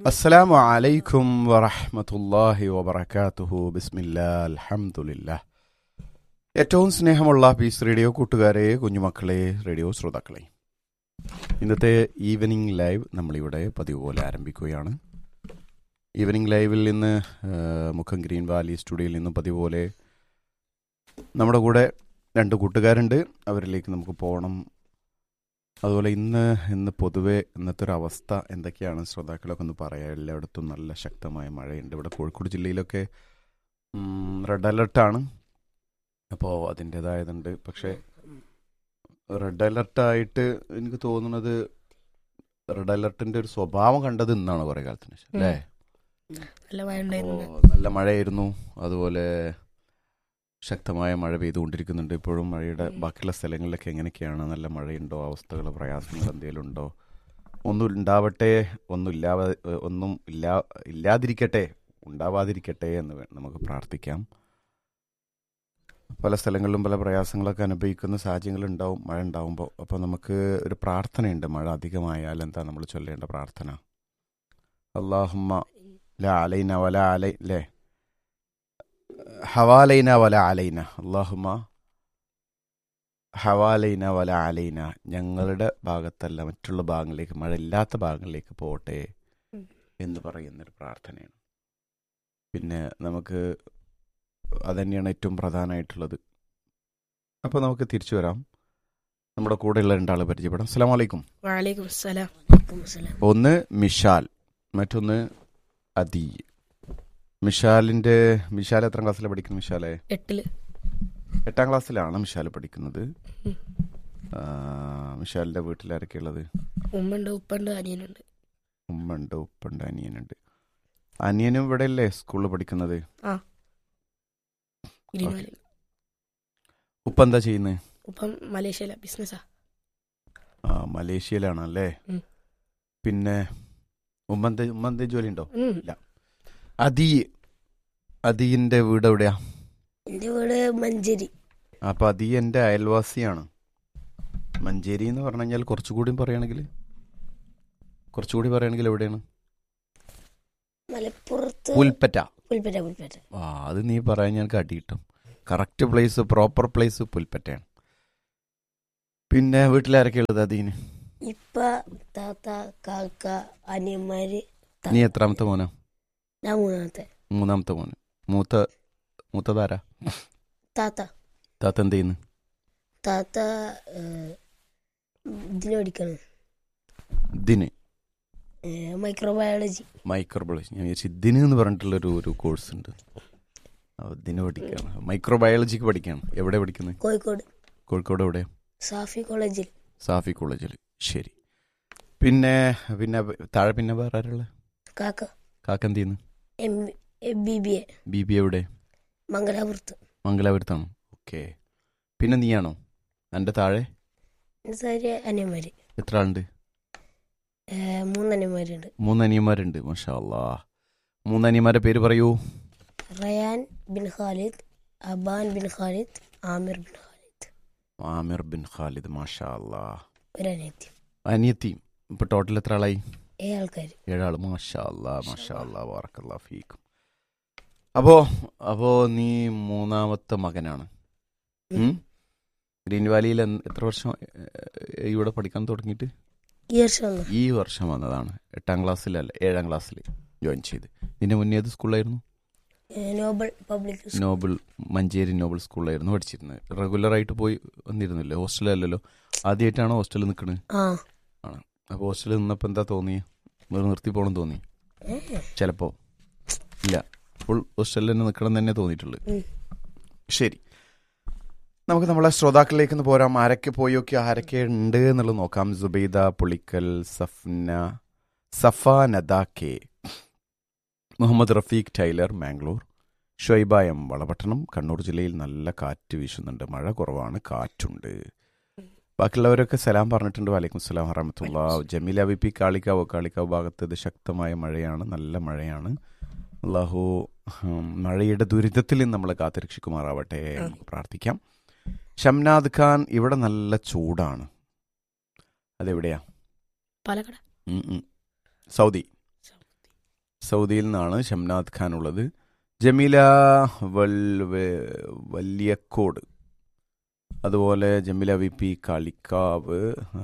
അസ്സലാമു അലൈക്കും വറഹ്മത്തുള്ളാഹി വബറകാതുഹു ബിസ്മില്ലാ അൽഹംദുലില്ലാ ഏറ്റവും സ്നേഹമുള്ള പീസ് റേഡിയോ കൂട്ടുകാരെ കുഞ്ഞുമക്കളെ റേഡിയോ ശ്രോതാക്കളെ ഇന്നത്തെ ഈവനിങ് ലൈവ് നമ്മളിവിടെ പതിവ് പോലെ ആരംഭിക്കുകയാണ് ഈവനിങ് ലൈവിൽ നിന്ന് ആ, മുഖം ഗ്രീൻ വാലി സ്റ്റുഡിയോയിൽ നിന്നും പതിവ് പോലെ നമ്മുടെ കൂടെ രണ്ട് കൂട്ടുകാരുണ്ട് അവരിലേക്ക് നമുക്ക് പോകണം അതുപോലെ ഇന്ന് ഇന്ന് പൊതുവെ ഇന്നത്തെ ഒരു അവസ്ഥ എന്തൊക്കെയാണ് ശ്രോതാക്കളൊക്കെ ഒന്ന് പറയാം എല്ലായിടത്തും നല്ല ശക്തമായ മഴയുണ്ട് ഇവിടെ കോഴിക്കോട് ജില്ലയിലൊക്കെ റെഡ് അലർട്ടാണ് അപ്പോൾ അതിൻ്റെതായതുണ്ട് പക്ഷേ റെഡ് അലർട്ടായിട്ട് എനിക്ക് തോന്നുന്നത് റെഡ് അലർട്ടിൻ്റെ ഒരു സ്വഭാവം കണ്ടത് ഇന്നാണ് കുറേ കാലത്തിന് ശേഷം അല്ലേ നല്ല മഴ ഉണ്ടായിരുന്നു ഓ, നല്ല മഴയായിരുന്നു അതുപോലെ ശക്തമായ മഴ പെയ്തുകൊണ്ടിരിക്കുന്നുണ്ട് ഇപ്പോഴും മഴയുടെ ബാക്കിയുള്ള സ്ഥലങ്ങളിലൊക്കെ എങ്ങനെയൊക്കെയാണ് നല്ല മഴയുണ്ടോ അവസ്ഥകൾ പ്രയാസങ്ങൾ എന്തെങ്കിലും ഉണ്ടോ ഒന്നും ഉണ്ടാവട്ടെ ഒന്നും ഇല്ലാതെ ഒന്നും ഇല്ലാ ഇല്ലാതിരിക്കട്ടെ ഉണ്ടാവാതിരിക്കട്ടെ എന്ന് വേ- നമുക്ക് പ്രാർത്ഥിക്കാം പല സ്ഥലങ്ങളിലും പല പ്രയാസങ്ങളൊക്കെ അനുഭവിക്കുന്ന സാഹചര്യങ്ങൾ ഉണ്ടാവും മഴ ഉണ്ടാവുമ്പോൾ അപ്പോൾ നമുക്ക് ഒരു പ്രാർത്ഥനയുണ്ട് മഴ അധികമായാൽ എന്താ നമ്മൾ ചൊല്ലേണ്ട പ്രാർത്ഥന അള്ളാഹുമ്മ لا علينا ولا علي ليه ഹവാലൈന വല അലൈന അള്ളാഹുമ ഹവാലൈന വല അലൈന ഞങ്ങളുടെ ഭാഗത്തല്ല മറ്റുള്ള ഭാഗങ്ങളിലേക്ക് മഴ ഇല്ലാത്ത ഭാഗങ്ങളിലേക്ക് പോട്ടെ ഉം. എന്ന് പറയുന്നൊരു പ്രാർത്ഥനയാണ് പിന്നെ നമുക്ക് അതന്നെയാണ് ഏറ്റവും പ്രധാനമായിട്ടുള്ളത് അപ്പോൾ നമുക്ക് തിരിച്ചു വരാം നമ്മുടെ കൂടെയുള്ള രണ്ടാൾ പരിചയപ്പെടാം അസ്സാം വലൈക്കും വാലേക്കും അസ്സലാം വലൈക്കും അസ്സലാം ഒന്ന് മിഷാൽ മറ്റൊന്ന് അദി മിഷാലിന്റെ മിഷാൽ എത്രാം ക്ലാസ്സിലാണ് പഠിക്കുന്നത് മിഷാലെ എട്ടില് എട്ടാം ക്ലാസ്സിലാണ് മിഷാൽ പഠിക്കുന്നത് ഉം. ആ, മിഷാലിന്റെ വീട്ടിൽ ആരൊക്കെ ഉള്ളത് ഉമ്മയുണ്ട് ഉപ്പുണ്ട് അനിയനുണ്ട് ഉമ്മ ഉണ്ട് ഉപ്പുണ്ട് അനിയനുണ്ട് അനിയനും ഇവിടെ അല്ലേ സ്കൂളിൽ പഠിക്കുന്നത് ഗ്രീൻ ഓക്കേ. വാലി ഉപ്പ എന്താ ചെയ്യുന്നത് ഉപ്പം മലേഷ്യയില ബിസിനസ്സാ ആ മലേഷ്യയിലാണ് അല്ലേ ഉം. പിന്നെ ഉമ്മ എന്ത് ഉമ്മ എന്ത് ജോലി ഉണ്ടോ ഉം. അദി അദീന്റെ വീട് എവിടെയാ എന്റെ വീട് മഞ്ചേരി അപ്പൊ അദി എന്റെ അയൽവാസിയാണ് മഞ്ചേരി എന്ന് പറഞ്ഞു കഴിഞ്ഞാൽ കുറച്ചുകൂടി പറയുകയാണെങ്കിൽ കുറച്ചുകൂടി പറയുകയാണെങ്കിൽ എവിടെയാണ് മലപ്പുറത്ത് പുൽപ്പറ്റ പുൽപ്പറ്റ പുൽപ്പറ്റ ആ അത് നീ പറയാൻ ഞങ്ങൾക്ക് അടി കിട്ടും കറക്റ്റ് പ്ലേസ് പ്രോപ്പർ പ്ലേസ് പുൽപ്പറ്റയാണ് പിന്നെ വീട്ടിലാരൊക്കെ ഉള്ളത് അതീന് ഇപ്പ താത്ത കാക്ക അനിയന്മാര് ത- നീ എത്രാമത്തെ മോനാ ഞാൻ മൂന്നാമത്തെ മൂന്നാമത്തെ മോന് മൂത്ത മൂത്തതാരാ താത്ത താത്ത എന്ത് ചെയ്യുന്നു താത്ത ഏഹ്, ഇതിന് പഠിക്കാണ് ഇതിന് മൈക്രോബയോളജി മൈക്രോബയോളജി ഞാൻ വിചാരിച്ചു ഇതിന് എന്ന് പറഞ്ഞിട്ടുള്ള ഒരു ഒരു കോഴ്സ് ഉണ്ട് ആ, ഇതിന് പഠിക്കുകയാണ് മൈക്രോബയോളജിക്ക് പഠിക്കുകയാണ് എവിടെ പഠിക്കുന്നത് കോഴിക്കോട് കോഴിക്കോട് എവിടെ സാഫി കോളേജിൽ സാഫി കോളേജിൽ ശരി പിന്നെ പിന്നെ താഴെ പിന്നെ വേറെ ആരുള്ള കാക്ക കാക്ക എന്ത് ചെയ്യുന്നു M M B B A B B എവിടെ മംഗലാപുരത്ത് മംഗലാപുരത്താണ് ഓക്കെ പിന്നെ നീയാണോ എൻ്റെ താഴെ സാരി അനിയന്മാര് എത്ര ആളുണ്ട് ഏഹ്, മൂന്നനിയന്മാരുണ്ട് മൂന്ന് അനിയന്മാരുണ്ട് മാഷാ അല്ലാ മൂന്ന് അനിയന്മാരുടെ പേര് പറയൂ റയാൻ ബിൻ ഖാലിദ് അബാൻ ബിൻ ഖാലിദ് ആമിർ ബിൻ ഖാലിദ് ആമിർ ബിൻ ഖാലിദ് മാഷാ അല്ലാ ഒരനിയത്തി അനിയത്തി ഇപ്പൊ ടോട്ടൽ എത്ര ആളായി ഏഴ് ആൾക്കാർ ഏഴാൾ മാഷാ അല്ലാ മാഷാ അല്ലാ വാറക്കല്ലാ ഫീക്കും അപ്പോ അപ്പോ നീ മൂന്നാമത്തെ മകനാണ് ഉം? ഗ്രീൻ വാലിയിൽ എന്ന് എത്ര വർഷം ഏ, ഇവിടെ പഠിക്കാൻ തുടങ്ങിയിട്ട് ഈ വർഷം വന്നു ഈ വർഷം വന്നതാണ് എട്ടാം ക്ലാസ്സിലല്ല ഏഴാം ക്ലാസ്സിൽ ജോയിൻ ചെയ്ത് ഇതിന്റെ മുന്നേ ഏത് സ്കൂളിലായിരുന്നു ഏഹ്, Noble public school Noble Manjeri Noble സ്കൂളിലായിരുന്നു പഠിച്ചിരുന്നത് റെഗുലർ ആയിട്ട് പോയി വന്നിരുന്നില്ലേ ഹോസ്റ്റലല്ലല്ലോ ആദ്യമായിട്ടാണോ ഹോസ്റ്റലിൽ നിൽക്കുന്നത് ആ അപ്പോൾ ഹോസ്റ്റലിൽ നിന്നപ്പോൾ എന്താ തോന്നി നിർത്തി പോകണം തോന്നി ഏഹ്, ചിലപ്പോൾ ഇല്ല ഫുൾ ഹോസ്റ്റലിൽ തന്നെ നിൽക്കണം എന്ന് തന്നെ തോന്നിയിട്ടുള്ളു ഉം. ശരി നമുക്ക് നമ്മളെ ശ്രോതാക്കളിലേക്ക് ഒന്ന് പോരാം ആരൊക്കെ പോയൊക്കെ ആരൊക്കെ ഉണ്ട് എന്നുള്ളത് നോക്കാം Zubaida Pulikkal Safna Safa Nada K Muhammad Rafeeq tailor Mangalore Shoiba M Valapattanam Kannur ജില്ലയിൽ നല്ല കാറ്റ് വീശുന്നുണ്ട് മഴ കുറവാണ് കാറ്റുണ്ട് ബാക്കിയുള്ളവരൊക്കെ സലാം പറഞ്ഞിട്ടുണ്ട് വലൈക്കും സലാം വറഹമത്തുള്ള ജമീല വി പി കാളിക്കാവ് കാളിക്കാവ് ഭാഗത്ത് ഇത് ശക്തമായ മഴയാണ് നല്ല മഴയാണ് അള്ളാഹു ഉം, മഴയുടെ ദുരിതത്തിൽ നിന്ന് നമ്മളെ കാത്തുരക്ഷിക്കുമാറാവട്ടെ നമുക്ക് പ്രാർത്ഥിക്കാം ഷംനാദ് ഖാൻ ഇവിടെ നല്ല ചൂടാണ് അതെവിടെയാ പാലക്കാട് ഉം, ഉം. സൗദി സൗദിയിൽ നിന്നാണ് ഷംനാഥ് ഖാൻ ഉള്ളത് ജമീല വൽ വെ- വല്യക്കോട് അതുപോലെ ജമീല വി പി കാളിക്കാവ് ആ,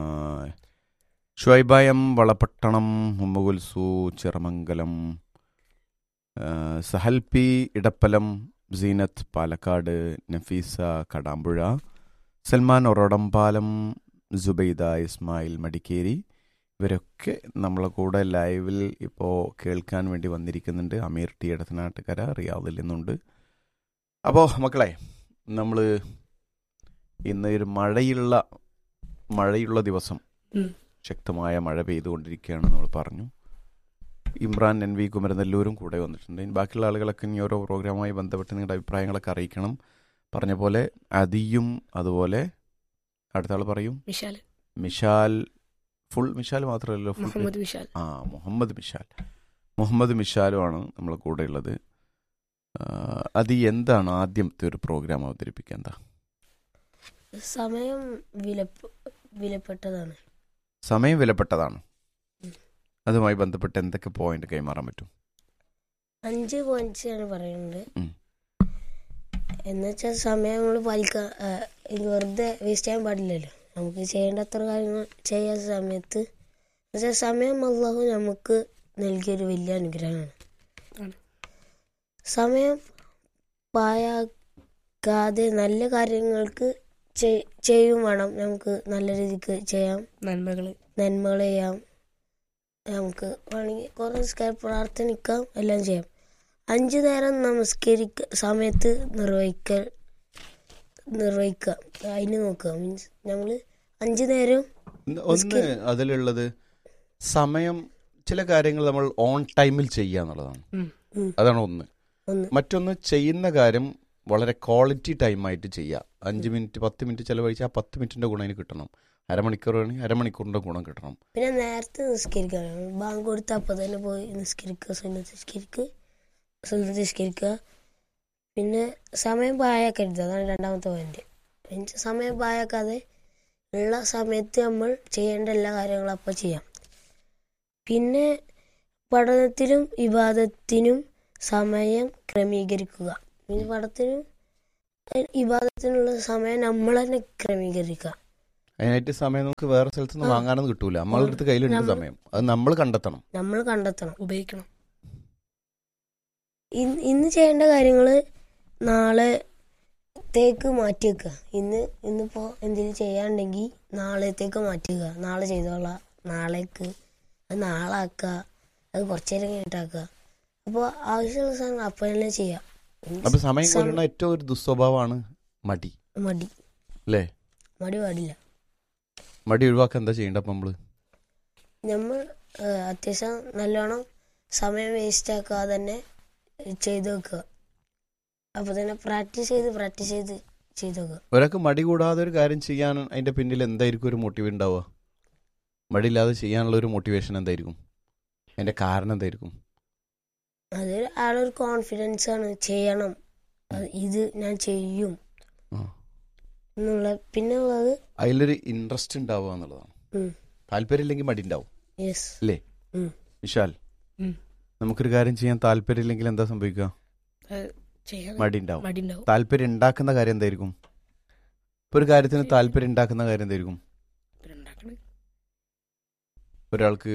ഷുഐബായം വളപട്ടണം മുമ്മകുൽസു ചിറമംഗലം ആ, സഹൽ പി ഇടപ്പലം സീനത്ത് പാലക്കാട് നഫീസ കടാമ്പുഴ സൽമാൻ ഒറോടംപാലം സുബൈദ ഇസ്മായിൽ മടിക്കേരി ഇവരൊക്കെ നമ്മളെ കൂടെ ലൈവിൽ ഇപ്പോൾ കേൾക്കാൻ വേണ്ടി വന്നിരിക്കുന്നുണ്ട് അമീർ ടി ഇടത്തനാട്ടുകര റിയാദിൽ നിന്നുണ്ട് അപ്പോൾ മക്കളെ നമ്മൾ ഇന്ന് ഒരു മഴയുള്ള മഴയുള്ള ദിവസം ഉം. ശക്തമായ മഴ പെയ്തുകൊണ്ടിരിക്കുകയാണ് നമ്മൾ പറഞ്ഞു ഇമ്രാൻ എൻ വി കുമരനെല്ലൂരും കൂടെ വന്നിട്ടുണ്ട് ഇനി ബാക്കിയുള്ള ആളുകളൊക്കെ ഇനി ഓരോ പ്രോഗ്രാമുമായി ബന്ധപ്പെട്ട് നിങ്ങളുടെ അഭിപ്രായങ്ങളൊക്കെ അറിയിക്കണം പറഞ്ഞ പോലെ അതിയും അതുപോലെ അടുത്ത ആൾ പറയും വിശാൽ മിഷാൽ ഫുൾ മിഷാൽ മാത്രമല്ലല്ലോ ഫുൾ മുഹമ്മദ് വിശാൽ ആ മുഹമ്മദ് മിഷാൽ മുഹമ്മദ് മിഷാലുമാണ് നമ്മളെ കൂടെ ഉള്ളത് ആ, അത് എന്താണ് ആദ്യത്തെ ഒരു പ്രോഗ്രാം അവതരിപ്പിക്കുക എന്താ സമയം വിലപ്പ വിലപ്പെട്ടതാണ് സമയം വിലപ്പെട്ടതാണ് ഉം. അതുമായി ബന്ധപ്പെട്ട് എന്തൊക്കെ പോയിന്റ് കൈമാറാൻ പറ്റും അഞ്ച് പോയിന്റ്സ് ആണ് പറയുന്നത് ഉം. എന്നുവെച്ചാൽ സമയം നമ്മൾ പാലിക്കാൻ ആ, ഇത് വെറുതെ വേസ്റ്റ് ചെയ്യാൻ പാടില്ലല്ലോ നമുക്ക് ചെയ്യേണ്ട അത്ര കാര്യങ്ങൾ ചെയ്യാത്ത സമയത്ത് എന്നുവെച്ചാൽ സമയം അള്ളാഹു നമുക്ക് നൽകിയൊരു വലിയ അനുഗ്രഹമാണ് ആണ്. സമയം പായാക്കാതെ നല്ല കാര്യങ്ങൾക്ക് ചെയ്- ചെയ്യും വേണം നമുക്ക് നല്ല രീതിക്ക് ചെയ്യാം നന്മകള് നന്മകൾ ചെയ്യാം നമുക്ക് വേണമെങ്കിൽ കുറേ നിസ്കാര പ്രാർത്ഥനിക്കാം എല്ലാം ചെയ്യാം അഞ്ചു നേരം നമസ്കരിക്ക സമയത്ത് നിർവഹിക്കൽ നിർവഹിക്കുക അതിന് നോക്കുക മീൻസ് നമ്മൾ അഞ്ചു നേരം ഒന്ന് ഒന്ന് അതിലുള്ളത് സമയം ചില കാര്യങ്ങൾ നമ്മൾ ഓൺ ടൈമിൽ ചെയ്യുക എന്നുള്ളതാണ് ഉം. ഉം. അതാണ് ഒന്ന് ഒന്ന് മറ്റൊന്ന് ചെയ്യുന്ന കാര്യം വളരെ ക്വാളിറ്റി ടൈമായിട്ട് ചെയ്യുക അഞ്ച് മിനിറ്റ് പത്ത് മിനിറ്റ് ചിലവഴിച്ച് ആ പത്ത് മിനിറ്റിന്റെ ഗുണം അതിന് കിട്ടണം അരമണിക്കൂർ വേണമെങ്കിൽ അരമണിക്കൂറിന്റെ ഗുണം കിട്ടണം പിന്നെ നേരത്തെ നിസ്കരിക്കുക ബാങ്ക് കൊടുത്ത് അപ്പോൾ തന്നെ പോയി നിസ്കരിക്കുക സുന്നത്ത് നിസ്കരിക്കുക സുന്നത്ത് നിസ്കരിക്കുക പിന്നെ സമയം പായാക്കരുത് അതാണ് രണ്ടാമത്തെ പോയിന്റ് മീൻസ് സമയം പായാക്കാതെ ഉള്ള സമയത്ത് നമ്മൾ ചെയ്യേണ്ട എല്ലാ കാര്യങ്ങളും അപ്പോൾ ചെയ്യാം പിന്നെ പഠനത്തിനും ഇബാദത്തിനും സമയം ക്രമീകരിക്കുക മീൻസ് പഠനത്തിനും ഏഹ്, ഇബാദത്തിനുള്ള സമയം നമ്മൾ തന്നെ ക്രമീകരിക്കുക അതിനായിട്ട് സമയം നമുക്ക് വേറെ സ്ഥലത്ത് നിന്ന് ആ. വാങ്ങാനൊന്നും കിട്ടൂല നമ്മളുടെ അടുത്ത് കയ്യിലുണ്ട് നമ്മ- സമയം അത് നമ്മൾ കണ്ടെത്തണം നമ്മൾ കണ്ടെത്തണം ഉപയോഗിക്കണം ഇന്ന് ഇന്ന് ചെയ്യേണ്ട കാര്യങ്ങൾ നാളത്തേക്ക് മാറ്റി വെക്കുക ഇന്ന് ഇന്നിപ്പോൾ എന്തെങ്കിലും ചെയ്യാണ്ടെങ്കിൽ നാളത്തേക്ക് മാറ്റി വെക്കുക നാളെ ചെയ്തോളാം നാളേക്ക് അത് നാളെ ആക്കുക അത് കുറച്ച് നേരം കഴിഞ്ഞിട്ടാക്കുക അപ്പോൾ ആവശ്യമുള്ള സാധനങ്ങൾ അപ്പോൾ തന്നെ ചെയ്യാം അപ്പൊ സമയം സം- കൊല്ലുന്ന ഏറ്റവും ഒരു ദുസ്വഭാവമാണ് മടി മടി അല്ലേ മടി പാടില്ല മടി ഒഴിവാക്കാൻ എന്താ ചെയ്യേണ്ട അപ്പൊ നമ്മള് നമ്മൾ ഏഹ്, അത്യാവശ്യം നല്ലോണം സമയം വേസ്റ്റ് ആക്കാതെ തന്നെ ചെയ്ത് വെക്കുക അപ്പോൾ തന്നെ പ്രാക്ടീസ് ചെയ്ത് പ്രാക്ടീസ് ചെയ്ത് ചെയ്ത് വെക്കുക ഒരാൾക്ക് മടി കൂടാതെ ഒരു കാര്യം ചെയ്യാൻ അതിന്റെ പിന്നിൽ എന്തായിരിക്കും ഒരു മോട്ടീവ് ഉണ്ടാവുക മടിയില്ലാതെ ചെയ്യാനുള്ള ഒരു മോട്ടിവേഷൻ എന്തായിരിക്കും അതിന്റെ കാരണം എന്തായിരിക്കും അത് ആളൊരു കോൺഫിഡൻസ് ആണ് ചെയ്യണം അത് ഇത് ഞാൻ ചെയ്യും ആ. എന്നുള്ള പിന്നെ ഉള്ളത് അതിലൊരു ഇൻട്രസ്റ്റ് ഉണ്ടാവുക എന്നുള്ളതാണ് ഉം. താല്പര്യമില്ലെങ്കിൽ മടി ഉണ്ടാവും യെസ് അല്ലേ ഉം. വിശാൽ ഉം. നമുക്കൊരു കാര്യം ചെയ്യാൻ താല്പര്യമില്ലെങ്കിൽ എന്താ സംഭവിക്കുക അത് ചെയ്യാൻ മടി ഉണ്ടാവും മടി ഉണ്ടാവും താല്പര്യം ഉണ്ടാക്കുന്ന കാര്യം എന്തായിരിക്കും ഇപ്പൊ ഒരു കാര്യത്തിന് താല്പര്യം ഉണ്ടാക്കുന്ന കാര്യം എന്തായിരിക്കും പിന്നെ ഉണ്ടാക്കണ ഒരാൾക്ക്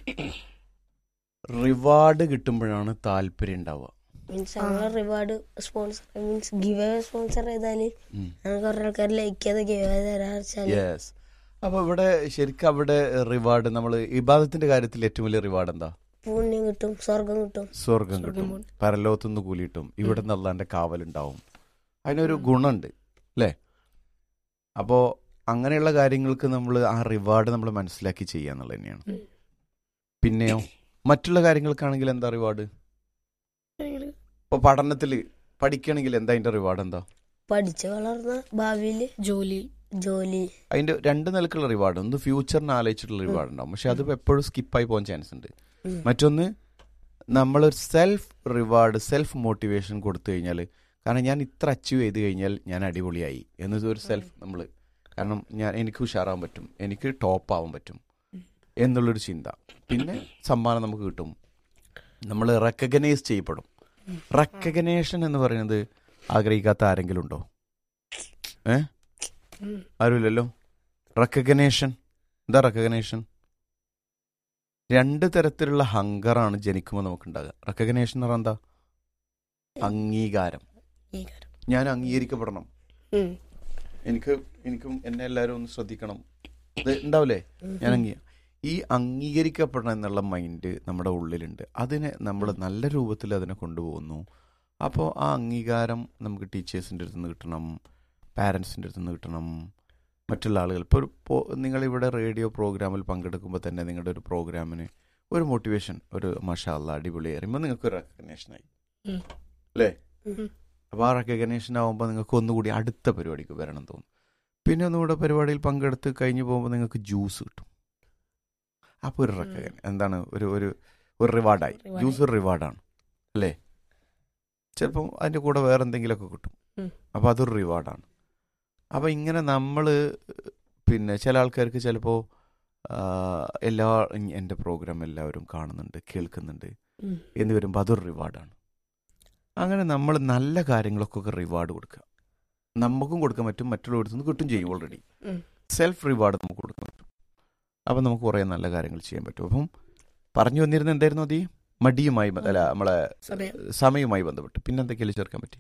റിവാർഡ് കിട്ടുമ്പോഴാണ് താല്പര്യം ഉണ്ടാവുക മീൻസ് ഞങ്ങൾ reward sponsor means give sponsor ചെയ്താല് ഉം. ഞങ്ങൾക്ക് കുറേ ആൾക്കാർ ലൈക്ക് ചെയ്ത് ഗിവ് തരാന്ന് വെച്ചാൽ യെസ് അപ്പൊ ഇവിടെ ശരിക്കും അവിടെ റിവാർഡ് നമ്മൾ ഇബാദത്തിന്റെ കാര്യത്തിൽ ഏറ്റവും വലിയ റിവാർഡ് എന്താ പുണ്യം കിട്ടും സ്വർഗം കിട്ടും സ്വർഗം സ്വർഗം കിട്ടും കൊണ്ട്. പരലോകത്തുനിന്ന് കൂലി കിട്ടും ഇവിടെ നിന്ന് അള്ളാന്റെ കാവലുണ്ടാവും അതിനൊരു ഗുണമുണ്ട് അല്ലേ അപ്പോ അങ്ങനെയുള്ള കാര്യങ്ങൾക്ക് നമ്മൾ ആ റിവാർഡ് നമ്മൾ മനസ്സിലാക്കി ചെയ്യുക എന്നുള്ളത് തന്നെയാണ് ഉം. പിന്നെയോ മറ്റുള്ള കാര്യങ്ങൾക്കാണെങ്കിൽ എന്താ റിവാർഡ് നിങ്ങള് ഇപ്പൊ പഠനത്തിൽ പഠിക്കണമെങ്കിൽ എന്താ അതിന്റെ റിവാർഡ് എന്താ പഠിച്ച് വളർന്ന ഭാവിയിൽ ജോലി ജോലി അതിന്റെ രണ്ട് നിലക്കുള്ള റിവാർഡ് ഒന്ന് ഫ്യൂച്ചറിന് ആലോചിച്ചിട്ടുള്ള റിവാർഡ് ഉണ്ടാവും പക്ഷെ അത് എപ്പോഴും സ്കിപ്പായി പോകാൻ ചാൻസ് ഉണ്ട് ഉം. മറ്റൊന്ന് നമ്മളൊരു സെൽഫ് റിവാർഡ് സെൽഫ് മോട്ടിവേഷൻ കൊടുത്തു കഴിഞ്ഞാൽ കാരണം ഞാൻ ഇത്ര അച്ചീവ് ചെയ്ത് കഴിഞ്ഞാൽ ഞാൻ അടിപൊളിയായി എന്നത് ഒരു സെൽഫ് നമ്മൾ കാരണം ഞാൻ എനിക്ക് ഉഷാറാൻ പറ്റും എനിക്ക് ടോപ്പ് ആവാൻ പറ്റും ഉം. എന്നുള്ളൊരു ചിന്ത പിന്നെ സമ്മാനം നമുക്ക് കിട്ടും നമ്മൾ റെക്കഗ്നൈസ് ചെയ്യപ്പെടും റെക്കഗ്നേഷൻ എന്ന് പറയുന്നത് ആഗ്രഹിക്കാത്ത ആരെങ്കിലും ഉണ്ടോ ഏ ഉം. ആരുമില്ലല്ലോ റെക്കഗ്നേഷൻ എന്താ റെക്കഗ്നേഷൻ രണ്ട് തരത്തിലുള്ള ഹങ്കറാണ് ജനിക്കുമ്പോൾ നമുക്കുണ്ടാകുക റെക്കഗ്നേഷൻ എന്ന് പറഞ്ഞാൽ എന്താ അംഗീകാരം ഈ കാര്യം ഞാൻ അംഗീകരിക്കപ്പെടണം ഉം. എനിക്ക് എനിക്കും എന്നെ എല്ലാവരും ഒന്ന് ശ്രദ്ധിക്കണം ഇത് ഉണ്ടാവില്ലേ ഞാൻ അംഗീ ഈ അംഗീകരിക്കപ്പെടണം എന്നുള്ള മൈൻഡ് നമ്മുടെ ഉള്ളിലുണ്ട് അതിനെ നമ്മൾ നല്ല രൂപത്തിൽ അതിനെ കൊണ്ടുപോകുന്നു അപ്പോൾ ആ അംഗീകാരം നമുക്ക് ടീച്ചേഴ്സിൻ്റെ അടുത്ത് നിന്ന് കിട്ടണം പാരൻസിൻ്റെ അടുത്ത് നിന്ന് കിട്ടണം മറ്റുള്ള ആളുകൾ ഇപ്പോൾ ഒരു പോ- നിങ്ങളിവിടെ റേഡിയോ പ്രോഗ്രാമിൽ പങ്കെടുക്കുമ്പോൾ തന്നെ നിങ്ങളുടെ ഒരു പ്രോഗ്രാമിന് ഒരു മോട്ടിവേഷൻ ഒരു മഷാല്ല അടിപൊളി അറിയുമ്പോൾ നിങ്ങൾക്ക് ഒരു റെക്കഗ്നേഷനായി ഉം. അല്ലേ ഉം. അപ്പോൾ ആ റെക്കഗ്നേഷൻ ആകുമ്പോൾ നിങ്ങൾക്ക് ഒന്നുകൂടി അടുത്ത പരിപാടിക്ക് വരണം തോന്നും പിന്നെ ഒന്നുകൂടെ പരിപാടിയിൽ പങ്കെടുത്ത് കഴിഞ്ഞ് പോകുമ്പോൾ നിങ്ങൾക്ക് ജ്യൂസ് കിട്ടും അപ്പോൾ ഒരു റെക്കഗ്ന എന്താണ് ഒരു ഒരു ഒരു റിവാർഡായി Reward ജ്യൂസ് ഒരു റിവാർഡാണ് അല്ലേ ചിലപ്പം അതിൻ്റെ കൂടെ വേറെ എന്തെങ്കിലുമൊക്കെ കിട്ടും ഉം. അപ്പോൾ അതൊരു റിവാർഡാണ് അപ്പോൾ ഇങ്ങനെ നമ്മൾ പിന്നെ ചില ആൾക്കാർക്ക് ചിലപ്പോൾ എല്ലാ എൻ്റെ പ്രോഗ്രാം എല്ലാവരും കാണുന്നുണ്ട് കേൾക്കുന്നുണ്ട് ഉം. എന്ന് വരുമ്പോൾ അതൊരു റിവാർഡാണ് അങ്ങനെ നമ്മൾ നല്ല കാര്യങ്ങൾക്കൊക്കെ റിവാർഡ് കൊടുക്കുക നമുക്കും കൊടുക്കാൻ പറ്റും മറ്റുള്ളവർക്ക് നിന്ന് കിട്ടും ചെയ്യും ഓൾറെഡി ഉം. സെൽഫ് റിവാർഡ് നമുക്ക് കൊടുക്കാൻ പറ്റും അപ്പം നമുക്ക് കുറേ നല്ല കാര്യങ്ങൾ ചെയ്യാൻ പറ്റും അപ്പം പറഞ്ഞു വന്നിരുന്ന എന്തായിരുന്നു അതീ മടിയുമായി ബ- അല്ല നമ്മളെ സമയം സമയവുമായി ബന്ധപ്പെട്ട് പിന്നെ എന്തൊക്കെയാണ് ചേർക്കാൻ പറ്റി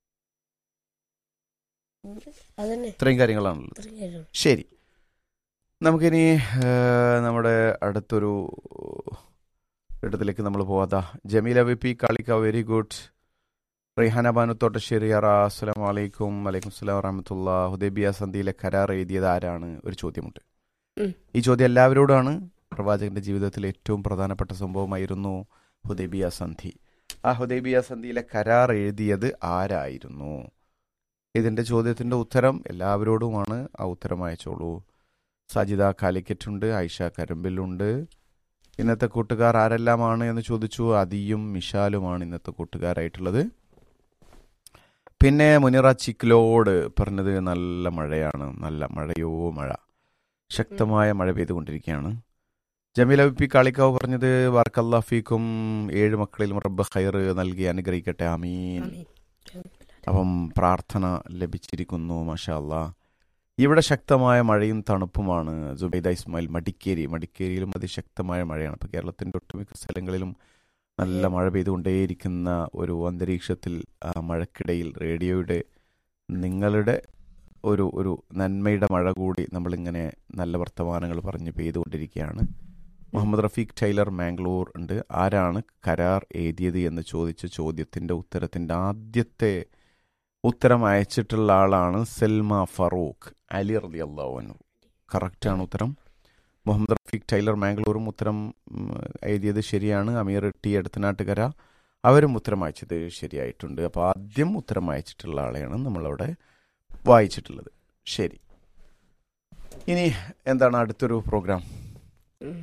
അതന്നെ ഇത്രയും കാര്യങ്ങളാണുള്ളത് ഇത്രയും കാര്യമാണ് ശരി നമുക്കിനി ആ, നമ്മുടെ അടുത്തൊരു ഇടത്തിലേക്ക് നമ്മൾ പോവാതാ ജമീല വി പി കാളിക്ക വെരി ഗുഡ് റിഹാന ബാനു തോട്ടശ്ശേരി അറ അസ്സലാം വലൈക്കും വലൈക്കും സ്ലാം വറഹമത്തുള്ള ഹുദൈബിയ സന്ധിയിലെ കരാർ എഴുതിയത് ആരാണ് ഒരു ചോദ്യമുണ്ട് ഉം. ഈ ചോദ്യം എല്ലാവരോടാണ് പ്രവാചകന്റെ ജീവിതത്തിലെ ഏറ്റവും പ്രധാനപ്പെട്ട സംഭവമായിരുന്നു ഹുദൈബിയ സന്ധി ആ ഹുദൈബിയ സന്ധിയിലെ കരാർ എഴുതിയത് ആരായിരുന്നു ഇതിന്റെ ചോദ്യത്തിന്റെ ഉത്തരം എല്ലാവരോടുമാണ് ആ ഉത്തരം അയച്ചോളൂ സജിത കാലിക്കറ്റുണ്ട് ഐഷ കരമ്പിലുണ്ട് ഇന്നത്തെ കൂട്ടുകാർ ആരെല്ലാമാണ് എന്ന് ചോദിച്ചു അതിയും മിഷാലുമാണ് ഇന്നത്തെ കൂട്ടുകാരായിട്ടുള്ളത് പിന്നെ മുനിറ ചിക്ലോട് പറഞ്ഞത് നല്ല മഴയാണ് നല്ല മഴയോ മഴ ശക്തമായ മഴ പെയ്തുകൊണ്ടിരിക്കുകയാണ് ജമീല വി പി കാളിക്കാവ് പറഞ്ഞത് വാർക്കല്ലാഫിക്കും ഏഴ് മക്കളിലും റബ്ബ് ഖൈർ നൽകി അനുഗ്രഹിക്കട്ടെ ആമീൻ ആമീൻ. അപ്പം പ്രാർത്ഥന ലഭിച്ചിരിക്കുന്നു മാഷാ അല്ലാ ഇവിടെ ശക്തമായ മഴയും തണുപ്പുമാണ് ജുബൈദ ഇസ്മായിൽ മടിക്കേരി മടിക്കേരിയിലും അതിശക്തമായ മഴയാണ് അപ്പോൾ കേരളത്തിൻ്റെ ഒട്ടുമിക്ക സ്ഥലങ്ങളിലും നല്ല മഴ പെയ്തുകൊണ്ടേയിരിക്കുന്ന ഒരു അന്തരീക്ഷത്തിൽ ആ മഴക്കിടയിൽ റേഡിയോയുടെ നിങ്ങളുടെ ഒരു ഒരു നന്മയുടെ മഴ കൂടി നമ്മളിങ്ങനെ നല്ല വർത്തമാനങ്ങൾ പറഞ്ഞ് പെയ്തുകൊണ്ടിരിക്കുകയാണ് മുഹമ്മദ് റഫീഖ് ടൈലർ മാംഗ്ലൂർ ഉണ്ട് ആരാണ് കരാർ എഴുതിയത് എന്ന് ചോദിച്ച ചോദ്യത്തിൻ്റെ ഉത്തരത്തിൻ്റെ ആദ്യത്തെ ഉത്തരം അയച്ചിട്ടുള്ള ആളാണ് സെൽമ ഫറൂഖ് അലി റതി അള്ളാഹുനു കറക്റ്റാണ് ഉത്തരം മുഹമ്മദ് റഫീഖ് ടൈലർ മാംഗ്ലൂരും ഉത്തരം ഉം, എഴുതിയത് ശരിയാണ് അമീർ ടി എടുത്തനാട്ടുകര അവരും ഉത്തരം അയച്ചത് ശരിയായിട്ടുണ്ട് അപ്പോൾ ആദ്യം ഉത്തരം അയച്ചിട്ടുള്ള ആളെയാണ് നമ്മളവിടെ വായിച്ചിട്ടുള്ളത് ശരി ഇനി എന്താണ് അടുത്തൊരു പ്രോഗ്രാം ഉം.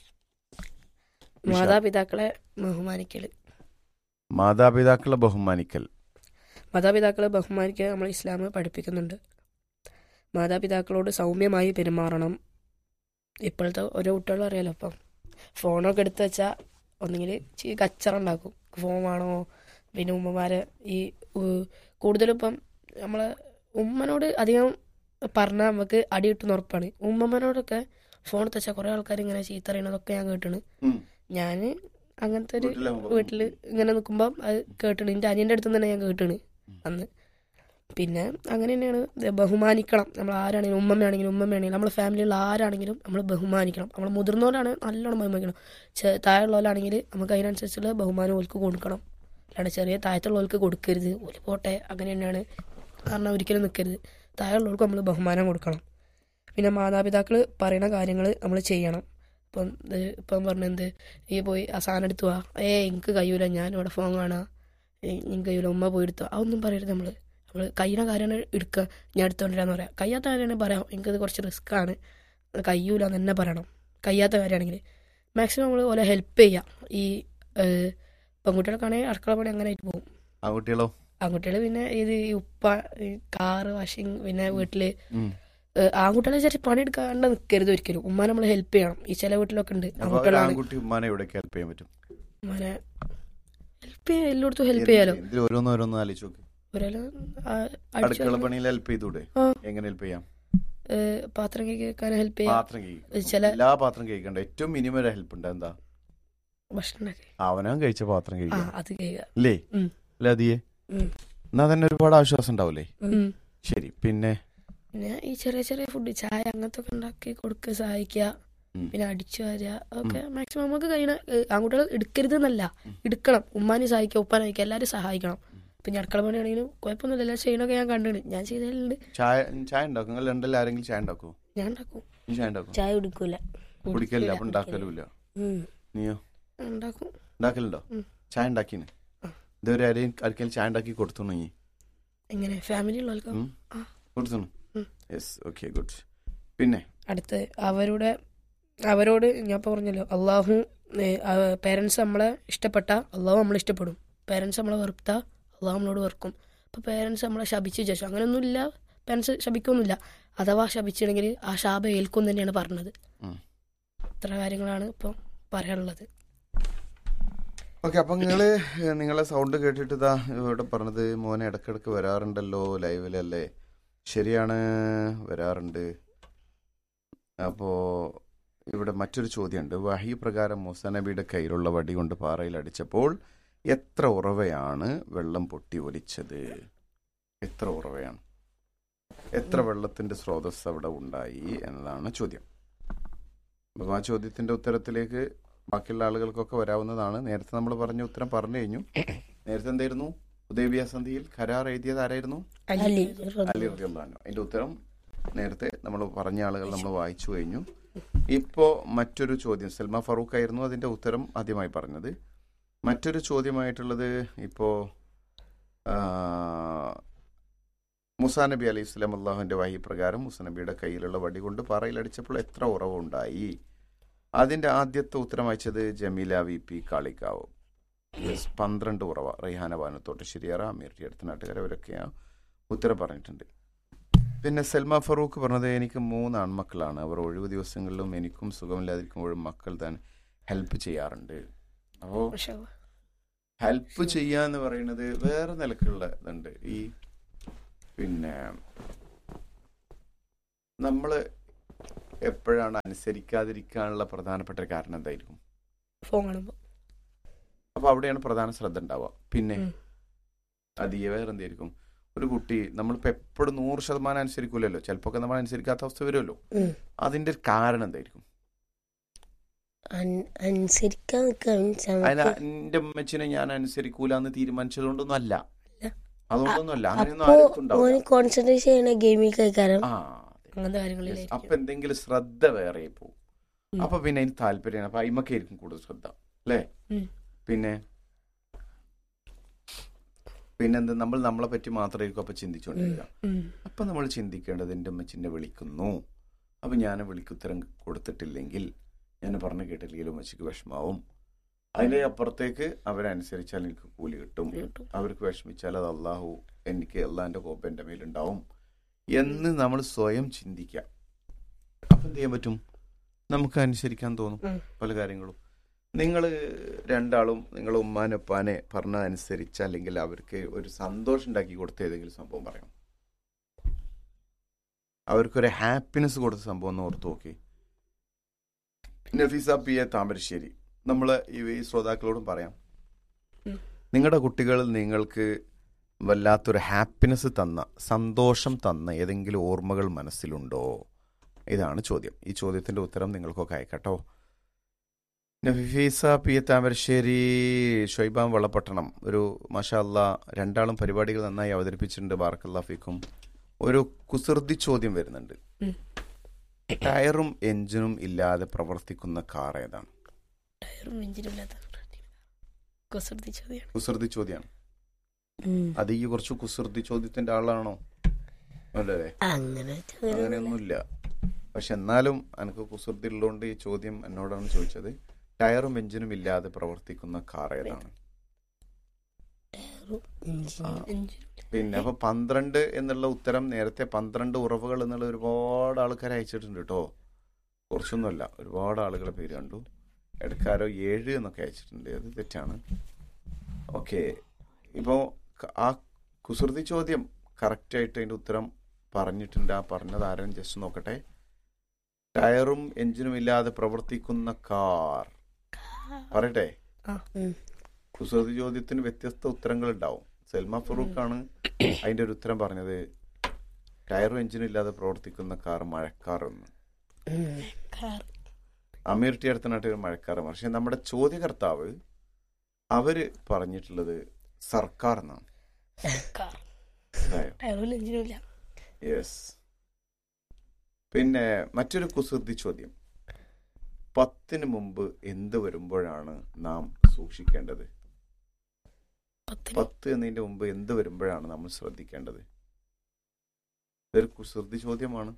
വിശാ- മാതാപിതാക്കളെ ബഹുമാനിക്കല് മാതാപിതാക്കളെ ബഹുമാനിക്കൽ മാതാപിതാക്കളെ ബഹുമാനിക്കുക നമ്മൾ ഇസ്ലാം പഠിപ്പിക്കുന്നുണ്ട് മാതാപിതാക്കളോട് സൗമ്യമായി പെരുമാറണം ഇപ്പോഴത്തെ ഓരോ കുട്ടികളും അറിയാലോ ഇപ്പം ഫോണൊക്കെ എടുത്ത് വെച്ചാൽ ഒന്നെങ്കിൽ കച്ചറ ഉണ്ടാക്കും ഫോൺ വേണോ പിന്നെ ഉമ്മമാരെ ഈ ഉ- കൂടുതലും ഇപ്പം നമ്മൾ ഉമ്മനോട് അധികം പറഞ്ഞാൽ നമുക്ക് അടി കിട്ടുന്ന ഉറപ്പാണ് ഉമ്മമ്മനോടൊക്കെ ഫോൺ എടുത്ത് വെച്ചാൽ കുറേ ആൾക്കാർ ഇങ്ങനെ ചീത്ത അറിയണതൊക്കെ ഞാൻ കേട്ടാണ് ഉം. ഞാൻ അങ്ങനത്തെ ഒരു വീട്ടിലാവുമ്പോ- വീട്ടിൽ ഇങ്ങനെ നിൽക്കുമ്പം അത് കേട്ടണ് എൻ്റെ അനിയൻ്റെ അടുത്ത് തന്നെ ഞാൻ കേട്ടണ് അന്ന് പിന്നെ അങ്ങനെ തന്നെയാണ് ഇത് ബഹുമാനിക്കണം നമ്മൾ ആരാണെങ്കിലും ഉമ്മമ്മയാണെങ്കിലും ഉമ്മമ്മയാണെങ്കിലും നമ്മുടെ ഫാമിലിയുള്ള ആരാണെങ്കിലും നമ്മൾ ബഹുമാനിക്കണം നമ്മൾ മുതിർന്നവരാണ് നല്ലോണം ബഹുമാനിക്കണം ചെ- താഴെയുള്ളവരാണെങ്കിൽ നമുക്ക് അതിനനുസരിച്ചുള്ള ബഹുമാനം ഓൽക്ക് കൊടുക്കണം അല്ലാണ്ട് ചെറിയ താഴത്തുള്ളവർക്ക് കൊടുക്കരുത് ഓല് പോട്ടെ അങ്ങനെ തന്നെയാണ് കാരണം ഒരിക്കലും നിൽക്കരുത് താഴെയുള്ളവർക്ക് നമ്മൾ ബഹുമാനം കൊടുക്കണം പിന്നെ മാതാപിതാക്കൾ പറയുന്ന കാര്യങ്ങൾ നമ്മൾ ചെയ്യണം ഇപ്പം ഇത് ഇപ്പം പറഞ്ഞെന്ത് ഈ പോയി ആ സാധനം എടുത്തു വാ ഏ എനിക്ക് കഴിയൂല ഞാൻ ഇവിടെ ഫോൺ കാണാം എനിക്ക് കഴിയൂല ഉമ്മ പോയി എടുത്തോ അതൊന്നും പറയരുത് നമ്മൾ നമ്മൾ കഴിയുന്ന കാര്യമാണ് എടുക്കുക ഞാൻ എടുത്തോണ്ടിരാന്ന് പറയാം കഴിയാത്ത കാര്യമാണെങ്കിൽ പറയാം എനിക്കത് കുറച്ച് റിസ്ക് ആണ് കഴിയൂല എന്ന് തന്നെ പറയണം കഴിയാത്ത കാര്യമാണെങ്കിൽ മാക്സിമം നമ്മൾ ഓലെ ഹെൽപ്പ് ചെയ്യാം ഈ ഏഹ്, പെൺകുട്ടികൾക്കാണെങ്കിൽ അടുക്കള പണി അങ്ങനെ ആയിട്ട് പോകും ആൺകുട്ടികളോ ആൺകുട്ടികൾ പിന്നെ ഇത് ഈ ഉപ്പ ഈ കാറ് വാഷിങ് പിന്നെ വീട്ടിൽ ഉം. ആൺകുട്ടികളെ ചെറിയ പണിയെടുക്കാണ്ട് നിൽക്കരുത് ഒരിക്കലും ഉമ്മ നമ്മൾ ഹെൽപ്പ് ചെയ്യണം ഈ ചില വീട്ടിലൊക്കെ ഉണ്ട് അപ്പൊ ഒരു ആൺകുട്ടികളാണ് ആൺകുട്ടി ഉമ്മാനെ എവിടെയൊക്കെ ഹെൽപ്പ് ചെയ്യാൻ പറ്റും ഉമ്മാനെ ഹെൽപ്പ് ചെയ്യാം എല്ലായിടത്തും ഹെൽപ്പ് ചെയ്യാലോ എന്തിൽ ഓരോന്ന് ഓരോന്ന് ആലോചിച്ച് നോക്ക് ഒരാള് ആ, അടിച്ചു അടുക്കള വാരുന്ന- പണിയിൽ ഹെൽപ്പ് ചെയ്തൂടെ ആ. എങ്ങനെ ഹെൽപ്പ് ചെയ്യാം ഏ, പാത്രം കേൾക്കാൻ ഹെൽപ്പ് ചെയ്യാം പാത്രം കഴിക്കും ചില- എല്ലാ പാത്രം കഴിക്കണ്ട ഏറ്റവും മിനിമം ഒരു ഹെൽപ്പ് ഉണ്ട് എന്താ ഭക്ഷണം ഉണ്ടാക്കി അവനവൻ കഴിച്ച പാത്രം ആ കഴിക്കാം അത് കേൾക്കുക അല്ലേ ഉം. അല്ലേ അതിയെ ഉം. എന്നാ തന്നെ ഒരുപാട് ആശ്വാസം ഉണ്ടാവില്ലേ ഉം. ശരി പിന്നെ പിന്നെ ഈ ചെറിയ ചെറിയ ഫുഡ് ചായ അങ്ങനത്തെ ഒക്കെ ഉണ്ടാക്കി കൊടുക്കുക സഹായിക്കുക ഉം. പിന്നെ അടിച്ചു വരിക ഒക്കെ മാക്സിമം നമുക്ക് കഴിയണ ആൺകുട്ടികൾ എടുക്കരുത് എന്നല്ല എടുക്കണം ഉമ്മാനെ സഹായിക്കുക ഉപ്പാനെ സഹായിക്കുക എല്ലാവരും സഹായിക്കണം പിന്നെ അടുക്കള പണിയാണെങ്കിലും കുഴപ്പമൊന്നുമില്ല എല്ലാം ചെയ്യണൊക്കെ ഞാൻ കണ്ടിട്ടുണ്ട് ഞാൻ ചെയ്തതിലുണ്ട് ചായ ചായ ഉണ്ടാക്കും നിങ്ങൾ രണ്ടിൽ ആരെങ്കിലും ചായ ഉണ്ടാക്കുമോ ഞാൻ ഉണ്ടാക്കും നീ ചായ ഉണ്ടാക്കും ചായ കുടിക്കൂല കുടിക്കലില്ല അപ്പൊ ഉണ്ടാക്കലുമില്ല ഉം. നീയോ ഉണ്ടാക്കും ഉണ്ടാക്കലുണ്ടോ ഉം. ചായ ഉണ്ടാക്കിന് ആ. ഇതുവരെ ആരെയും ആർക്കെങ്കിലും ചായ ഉണ്ടാക്കി കൊടുത്തു നീ എങ്ങനെ ഫാമിലി ഉള്ളവർക്ക് ഉം. ആ. കൊടുത്തു ഉം. യെസ് ഓക്കെ ഗുഡ് പിന്നെ അടുത്ത് അവരുടെ അവരോട് ഞാൻ ഇപ്പോൾ പറഞ്ഞല്ലോ അള്ളാഹു പേരൻസ് നമ്മളെ ഇഷ്ടപ്പെട്ട അള്ളാഹു നമ്മളെ ഇഷ്ടപ്പെടും പേരൻസ് നമ്മളെ വെറുത്ത അള്ളാഹു നമ്മളോട് വെറുക്കും അപ്പോൾ പേരൻസ് നമ്മളെ ശപിച്ചു ശേഷം അങ്ങനെയൊന്നുമില്ല പേരൻസ് ശപിക്കൊന്നുമില്ല അഥവാ ശപിച്ചിട്ടുണ്ടെങ്കിൽ ആ ശാപ ഏൽക്കും എന്ന് തന്നെയാണ് പറഞ്ഞത് ഉം. ഇത്ര കാര്യങ്ങളാണ് ഇപ്പോൾ പറയാനുള്ളത് ഓക്കെ അപ്പൊ നിങ്ങള് ഏഹ്, നിങ്ങളെ സൗണ്ട് കേട്ടിട്ട് ഇതാ ഇവിടെ പറഞ്ഞത് മോനെ ഇടക്കിടക്ക് വരാറുണ്ടല്ലോ ലൈവിലല്ലേ ശരിയാണ് വരാറുണ്ട് അപ്പോ ഇവിടെ മറ്റൊരു ചോദ്യമുണ്ട് വഹി പ്രകാരം മൂസ നബിയുടെ കയ്യിലുള്ള വടി കൊണ്ട് പാറയിൽ അടിച്ചപ്പോൾ എത്ര ഉറവയാണ് വെള്ളം പൊട്ടി ഒലിച്ചത് എത്ര ഉറവയാണ് എത്ര വെള്ളത്തിന്റെ സ്രോതസ് അവിടെ ഉണ്ടായി എന്നതാണ് ചോദ്യം അപ്പോൾ ആ ചോദ്യത്തിന്റെ ഉത്തരത്തിലേക്ക് ബാക്കിയുള്ള ആളുകൾക്കൊക്കെ വരാവുന്നതാണ് നേരത്തെ നമ്മൾ പറഞ്ഞ ഉത്തരം പറഞ്ഞു കഴിഞ്ഞു നേരത്തെ എന്തായിരുന്നു ഉദയവിയ സന്ധിയിൽ കരാർ എഴുതിയത് ആരായിരുന്നു അലി അലി റളിയല്ലാഹു റളിയല്ലാഹു അൻഹു. അതിന്റെ ഉത്തരം നേരത്തെ നമ്മൾ പറഞ്ഞ ആളുകൾ നമ്മൾ വായിച്ചു കഴിഞ്ഞു ഇപ്പോ മറ്റൊരു ചോദ്യം സൽമാ ഫറൂഖ് ആയിരുന്നു അതിന്റെ ഉത്തരം ആദ്യമായി പറഞ്ഞത് മറ്റൊരു ചോദ്യമായിട്ടുള്ളത് ഇപ്പോ ആ, മുസാ നബി അലൈഹി സ്വലാം അള്ളാഹുവിന്റെ വഹി പ്രകാരം മുസാ നബിയുടെ കയ്യിലുള്ള വടി കൊണ്ട് പാറയിലടിച്ചപ്പോൾ എത്ര ഉറവുണ്ടായി അതിന്റെ ആദ്യത്തെ ഉത്തരം അയച്ചത് Jameela V P Kalikavu yes, പന്ത്രണ്ട് ഉറവ റൈഹാന വാനത്തോട്ട് ശരിയറ അമീർ അടുത്ത നാട്ടുകാർ അവരൊക്കെയാണ് ഉത്തരം പറഞ്ഞിട്ടുണ്ട് പിന്നെ സൽമ ഫറൂഖ് പറഞ്ഞത് എനിക്ക് മൂന്ന് ആൺമക്കളാണ് അവർ ഒഴിവ് ദിവസങ്ങളിലും എനിക്കും സുഖമില്ലാതിരിക്കുമ്പോഴും മക്കൾ താൻ ഹെൽപ്പ് ചെയ്യാറുണ്ട് അപ്പോൾ മാഷാ അല്ലാ. ഹെൽപ്പ് ചെയ്യാന്ന് പറയുന്നത് വേറെ നിലക്കുള്ള ഇതുണ്ട് ഈ പിന്നെ നമ്മള് എപ്പോഴാണ് അനുസരിക്കാതിരിക്കാനുള്ള പ്രധാനപ്പെട്ട ഒരു കാരണം എന്തായിരിക്കും ഫോൺ കാണുമ്പോൾ അപ്പൊ അവിടെയാണ് പ്രധാന ശ്രദ്ധ ഉണ്ടാവുക പിന്നെ ഉം. അതീയ വേറെ എന്തായിരിക്കും ഒരു കുട്ടി നമ്മളിപ്പോ എപ്പോഴും നൂറ് ശതമാനം അനുസരിക്കൂലല്ലോ ചിലപ്പോ ഒക്കെ നമ്മൾ അനുസരിക്കാത്ത അവസ്ഥ വരുമല്ലോ ഉം. അതിന്റെ ഒരു കാരണം എന്തായിരിക്കും അൻ- അനുസരിക്കാൻ നിൽക്കാൻ മീൻസ് അതിന് നമുക്ക് എന്റെ ഉമ്മച്ചിനെ ഞാൻ അനുസരിക്കൂല എന്ന് തീരുമാനിച്ചതുകൊണ്ടൊന്നും അല്ല അല്ല. അതുകൊണ്ടൊന്നും അല്ല അങ്ങനെയൊന്നും അപ്പോ ആർക്കും ഓന് ഉണ്ടാവില്ല കോൺസെൻട്രേറ്റ് ചെയ്യണ ഗെയിമിൽ കഴിക്കാരം ആ അതെ. അങ്ങനത്തെ Yes. കാര്യങ്ങളിലായിരിക്കും അപ്പൊ എന്തെങ്കിലും ശ്രദ്ധ വേറെ പോകും ഉം. അപ്പൊ പിന്നെ അതിന് താല്പര്യമാണ് അപ്പൊ അയിമക്കായിരിക്കും കൂടുതൽ ശ്രദ്ധ അല്ലേ ഉം. പിന്നെ പിന്നെന്ത് നമ്മൾ നമ്മളെ പറ്റി മാത്രമായിരിക്കും അപ്പൊ ചിന്തിച്ചുകൊണ്ടിരിക്കുക ഉം. അപ്പൊ നമ്മൾ ചിന്തിക്കേണ്ടത് എൻ്റെ ഉമ്മച്ചിനെ വിളിക്കുന്നു അപ്പൊ ഞാൻ വിളിക്കുത്തരം കൊടുത്തിട്ടില്ലെങ്കിൽ ഞാൻ പറഞ്ഞു കേട്ടില്ലെങ്കിൽ ഉമ്മച്ചിക്ക് വിഷമാവും അതിന്റെ അപ്പുറത്തേക്ക് അവരനുസരിച്ചാൽ എനിക്ക് കൂലി കിട്ടും കിട്ടും. അവർക്ക് വിഷമിച്ചാൽ അത് അള്ളാഹു എനിക്ക് അള്ളാഹിന്റെ കോപ്പ എൻ്റെ മേലുണ്ടാവും എന്ന് നമ്മൾ സ്വയം ചിന്തിക്കാം അപ്പൊ എന്ത് ചെയ്യാൻ പറ്റും നമുക്ക് അനുസരിക്കാൻ തോന്നും ഉം. പല കാര്യങ്ങളും നിങ്ങൾ രണ്ടാളും നിങ്ങൾ ഉമ്മാനെ ഉപ്പാനെ പറഞ്ഞ അനുസരിച്ച് അല്ലെങ്കിൽ അവർക്ക് ഒരു സന്തോഷം ഉണ്ടാക്കി കൊടുത്ത ഏതെങ്കിലും സംഭവം പറയാം അവർക്കൊരു ഹാപ്പിനെസ് കൊടുത്ത സംഭവം ഒന്ന് ഓർത്ത് നോക്കി നഫീസ പി എ താമരശ്ശേരി നമ്മൾ ഈ ഈ ശ്രോതാക്കളോടും പറയാം ഉം. നിങ്ങളുടെ കുട്ടികൾ നിങ്ങൾക്ക് വല്ലാത്തൊരു ഹാപ്പിനെസ് തന്ന സന്തോഷം തന്ന ഏതെങ്കിലും ഓർമ്മകൾ മനസ്സിലുണ്ടോ ഇതാണ് ചോദ്യം ഈ ചോദ്യത്തിന്റെ ഉത്തരം നിങ്ങൾക്കൊക്കെ അയക്കട്ടോ നഫീസ പി എ താമരശ്ശേരി ഷൊയ്ബാം വളപട്ടണം ഒരു മഷാല്ല രണ്ടാളും പരിപാടികൾ നന്നായി അവതരിപ്പിച്ചിട്ടുണ്ട് ബാർക്കല്ലാഫിക്കും ഒരു കുസൃതി ചോദ്യം വരുന്നുണ്ട് ഉം. ടയറും എഞ്ചിനും ഇല്ലാതെ പ്രവർത്തിക്കുന്ന കാർ ഏതാണ് ടയറും എഞ്ചിനും ഇല്ലാത്ത കുസൃതി ചോദ്യമാണ് കുസൃതി ചോദ്യമാണ് ഉം. അത് ഈ കുറച്ച് കുസൃതി ചോദ്യത്തിന്റെ ആളാണോ അല്ലേ അങ്ങനെ ചോദിക്കണം. അങ്ങനെയൊന്നുമില്ല പക്ഷെ എന്നാലും എനിക്ക് കുസൃതി ഉള്ളതുകൊണ്ട് ഈ ചോദ്യം എന്നോടാണ് ചോദിച്ചത് ടയറും എഞ്ചിനും ഇല്ലാതെ പ്രവർത്തിക്കുന്ന കാർ ഏതാണ് ഇഞ്ചി. ആ. എഞ്ചിനും പിന്നെ അപ്പൊ പന്ത്രണ്ട് എന്നുള്ള ഉത്തരം നേരത്തെ പന്ത്രണ്ട് ഉറവുകൾ എന്നുള്ള ഒരുപാട് ആൾക്കാർ അയച്ചിട്ടുണ്ട് കേട്ടോ കുറച്ചൊന്നുമല്ല ഒരുപാട് ആളുകളെ പേര് കണ്ടു ഇടക്കാരോ ഏഴ് എന്നൊക്കെ അയച്ചിട്ടുണ്ട് അത് തെറ്റാണ് ഓക്കെ ഇപ്പോൾ ആ കുസൃതി ചോദ്യം കറക്റ്റായിട്ട് അതിൻ്റെ ഉത്തരം പറഞ്ഞിട്ടുണ്ട് ആ പറഞ്ഞത് ആരും ജസ്റ്റ് നോക്കട്ടെ ടയറും എഞ്ചിനും ഇല്ലാതെ പ്രവർത്തിക്കുന്ന കാർ പറയട്ടെ ഉം. കുസൃതി ചോദ്യത്തിന് വ്യത്യസ്ത ഉത്തരങ്ങൾ ഉണ്ടാവും സൽമ ഫറൂഖാണ് അതിന്റെ ഒരു ഉത്തരം പറഞ്ഞത് ടയറും എഞ്ചിനും ഇല്ലാതെ പ്രവർത്തിക്കുന്ന കാർ മഴക്കാർ എന്ന് ഉം. അമീർ ടി അടുത്ത നാട്ടിൽ മഴക്കാർ പക്ഷെ നമ്മുടെ ചോദ്യകർത്താവ് അവര് പറഞ്ഞിട്ടുള്ളത് സർക്കാർ എന്നാണ് അതായോ ടയറും എഞ്ചിനും ഇല്ല യെസ് പിന്നെ മറ്റൊരു കുസൃതി ചോദ്യം പത്തിന് മുമ്പ് എന്ത് വരുമ്പോഴാണ് നാം സൂക്ഷിക്കേണ്ടത് പത്തിന് പത്ത് എന്നതിന്റെ മുമ്പ് എന്ത് വരുമ്പോഴാണ് നമ്മൾ ശ്രദ്ധിക്കേണ്ടത് ഇതൊരു കുസൃതി ചോദ്യമാണ്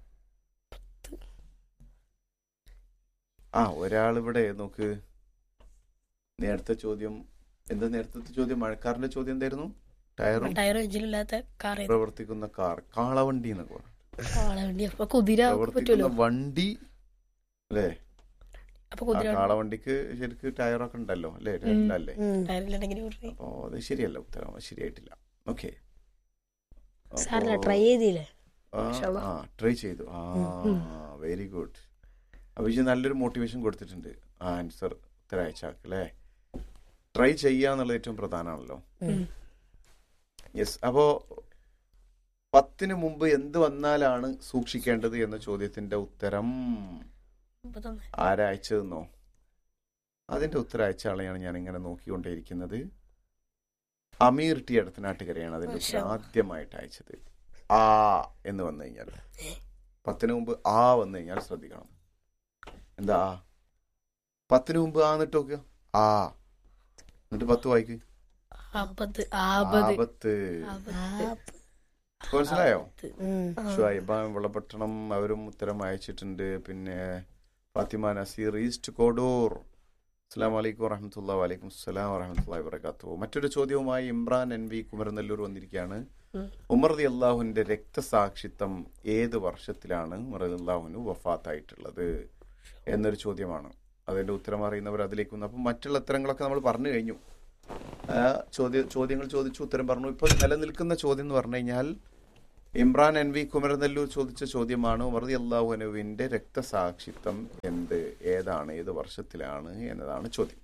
ആ ഒരാളിവിടെ നോക്ക് നേരത്തെ ചോദ്യം എന്താ നേരത്തെ ചോദ്യം മഴക്കാറിന്റെ ചോദ്യം എന്തായിരുന്നു ടയറും ടയറും എഞ്ചിനും ഇല്ലാത്ത കാർ പ്രവർത്തിക്കുന്ന കാർ കാളവണ്ടി എന്നൊക്കെ പറഞ്ഞു വണ്ടി അപ്പൊ കുതിര പ്രവർത്തിക്കുന്ന പറ്റുമല്ലോ വണ്ടി അല്ലേ അപ്പൊ ആ കുതിര കാളവണ്ടിക്ക് ശരിക്ക് ടയറൊക്കെ ഉണ്ടല്ലോ അല്ലേ ഉം. അല്ലേ ഉം. ടയറിലുണ്ടെങ്കിൽ ഓർമ്മ അപ്പോ അത് ശരിയല്ല ഉത്തരം അത് ശരിയായിട്ടില്ല ഓക്കെ സാറില്ല ട്രൈ ചെയ്തില്ലേ മാഷാഅല്ലാ. ആ ട്രൈ ചെയ്തു ആ വെരി ഗുഡ് അപ്പൊ ഇത് നല്ലൊരു മോട്ടിവേഷൻ കൊടുത്തിട്ടുണ്ട് ആ ആൻസർ ഉത്തരം അയച്ചാക്ക് അല്ലേ ട്രൈ ചെയ്യുക എന്നുള്ളത് ഏറ്റവും പ്രധാനമാണല്ലോ ഉം. യെസ് അപ്പോ പത്തിന് മുമ്പ് എന്ത് വന്നാലാണ് സൂക്ഷിക്കേണ്ടത് എന്ന ചോദ്യത്തിന്റെ ഉത്തരം ഇപ്പൊ തന്നെ ആരാ അയച്ചതെന്നോ അതിന്റെ ഉത്തരം അയച്ച ആളെയാണ് ഞാൻ ഇങ്ങനെ നോക്കിക്കൊണ്ടേയിരിക്കുന്നത് അമീർ ടി അടുത്തനാട്ടുകരയാണ് അതിന്റെ ഉത്തരം മാഷാ. ആദ്യമായിട്ട് അയച്ചത് ആ എന്ന് വന്നു കഴിഞ്ഞാൽ പത്തിന് മുമ്പ് ആ വന്നു കഴിഞ്ഞാൽ ശ്രദ്ധിക്കണം എന്താ ആ പത്തിന് മുമ്പ് ആ എന്നിട്ട് നോക്കുക ആ എന്നിട്ട് പത്ത് വായിക്ക് ആപത്ത് ആപത് ആപത്ത് ആപത്ത് മനസ്സിലായോ ഉം. ഷുഹൈബ വിളപട്ടണം അവരും ഉത്തരം അയച്ചിട്ടുണ്ട് പിന്നെ ഫാത്തിമ നസീർ ഈസ്റ്റ് കോഡൂർ അസ്സാം വലൈക്കും വറഹമത്തുള്ള വലൈക്കും അസ്സലാം വറഹമത്തുള്ള വബർക്കാത്തു മറ്റൊരു ചോദ്യവുമായി ഇമ്രാൻ എൻ വി കുമരനെല്ലൂർ വന്നിരിക്കുകയാണ് ഉം. ഉമർ റതി അള്ളാഹുവിന്റെ രക്തസാക്ഷിത്വം ഏത് വർഷത്തിലാണ് ഉമർ റതി അള്ളാഹുവിന് വഫാത്തായിട്ടുള്ളത് എന്നൊരു ചോദ്യമാണ് അതിന്റെ ഉത്തരം അറിയുന്നവർ അതിലേക്ക് വന്നു അപ്പം മറ്റുള്ള ഉത്തരങ്ങളൊക്കെ നമ്മൾ പറഞ്ഞു കഴിഞ്ഞു ആ, ചോദ്യ ചോദ്യങ്ങൾ ചോദിച്ചു ഉത്തരം പറഞ്ഞു ഇപ്പോൾ നിലനിൽക്കുന്ന ചോദ്യം എന്ന് പറഞ്ഞു കഴിഞ്ഞാൽ ഇമ്രാൻ എൻ വി കുമരനെല്ലൂർ ചോദിച്ച ചോദ്യമാണ് ഉമർദി അള്ളാഹുനുവിന്റെ രക്തസാക്ഷിത്വം എന്ത് ഏതാണ് ഏത് വർഷത്തിലാണ് എന്നതാണ് ചോദ്യം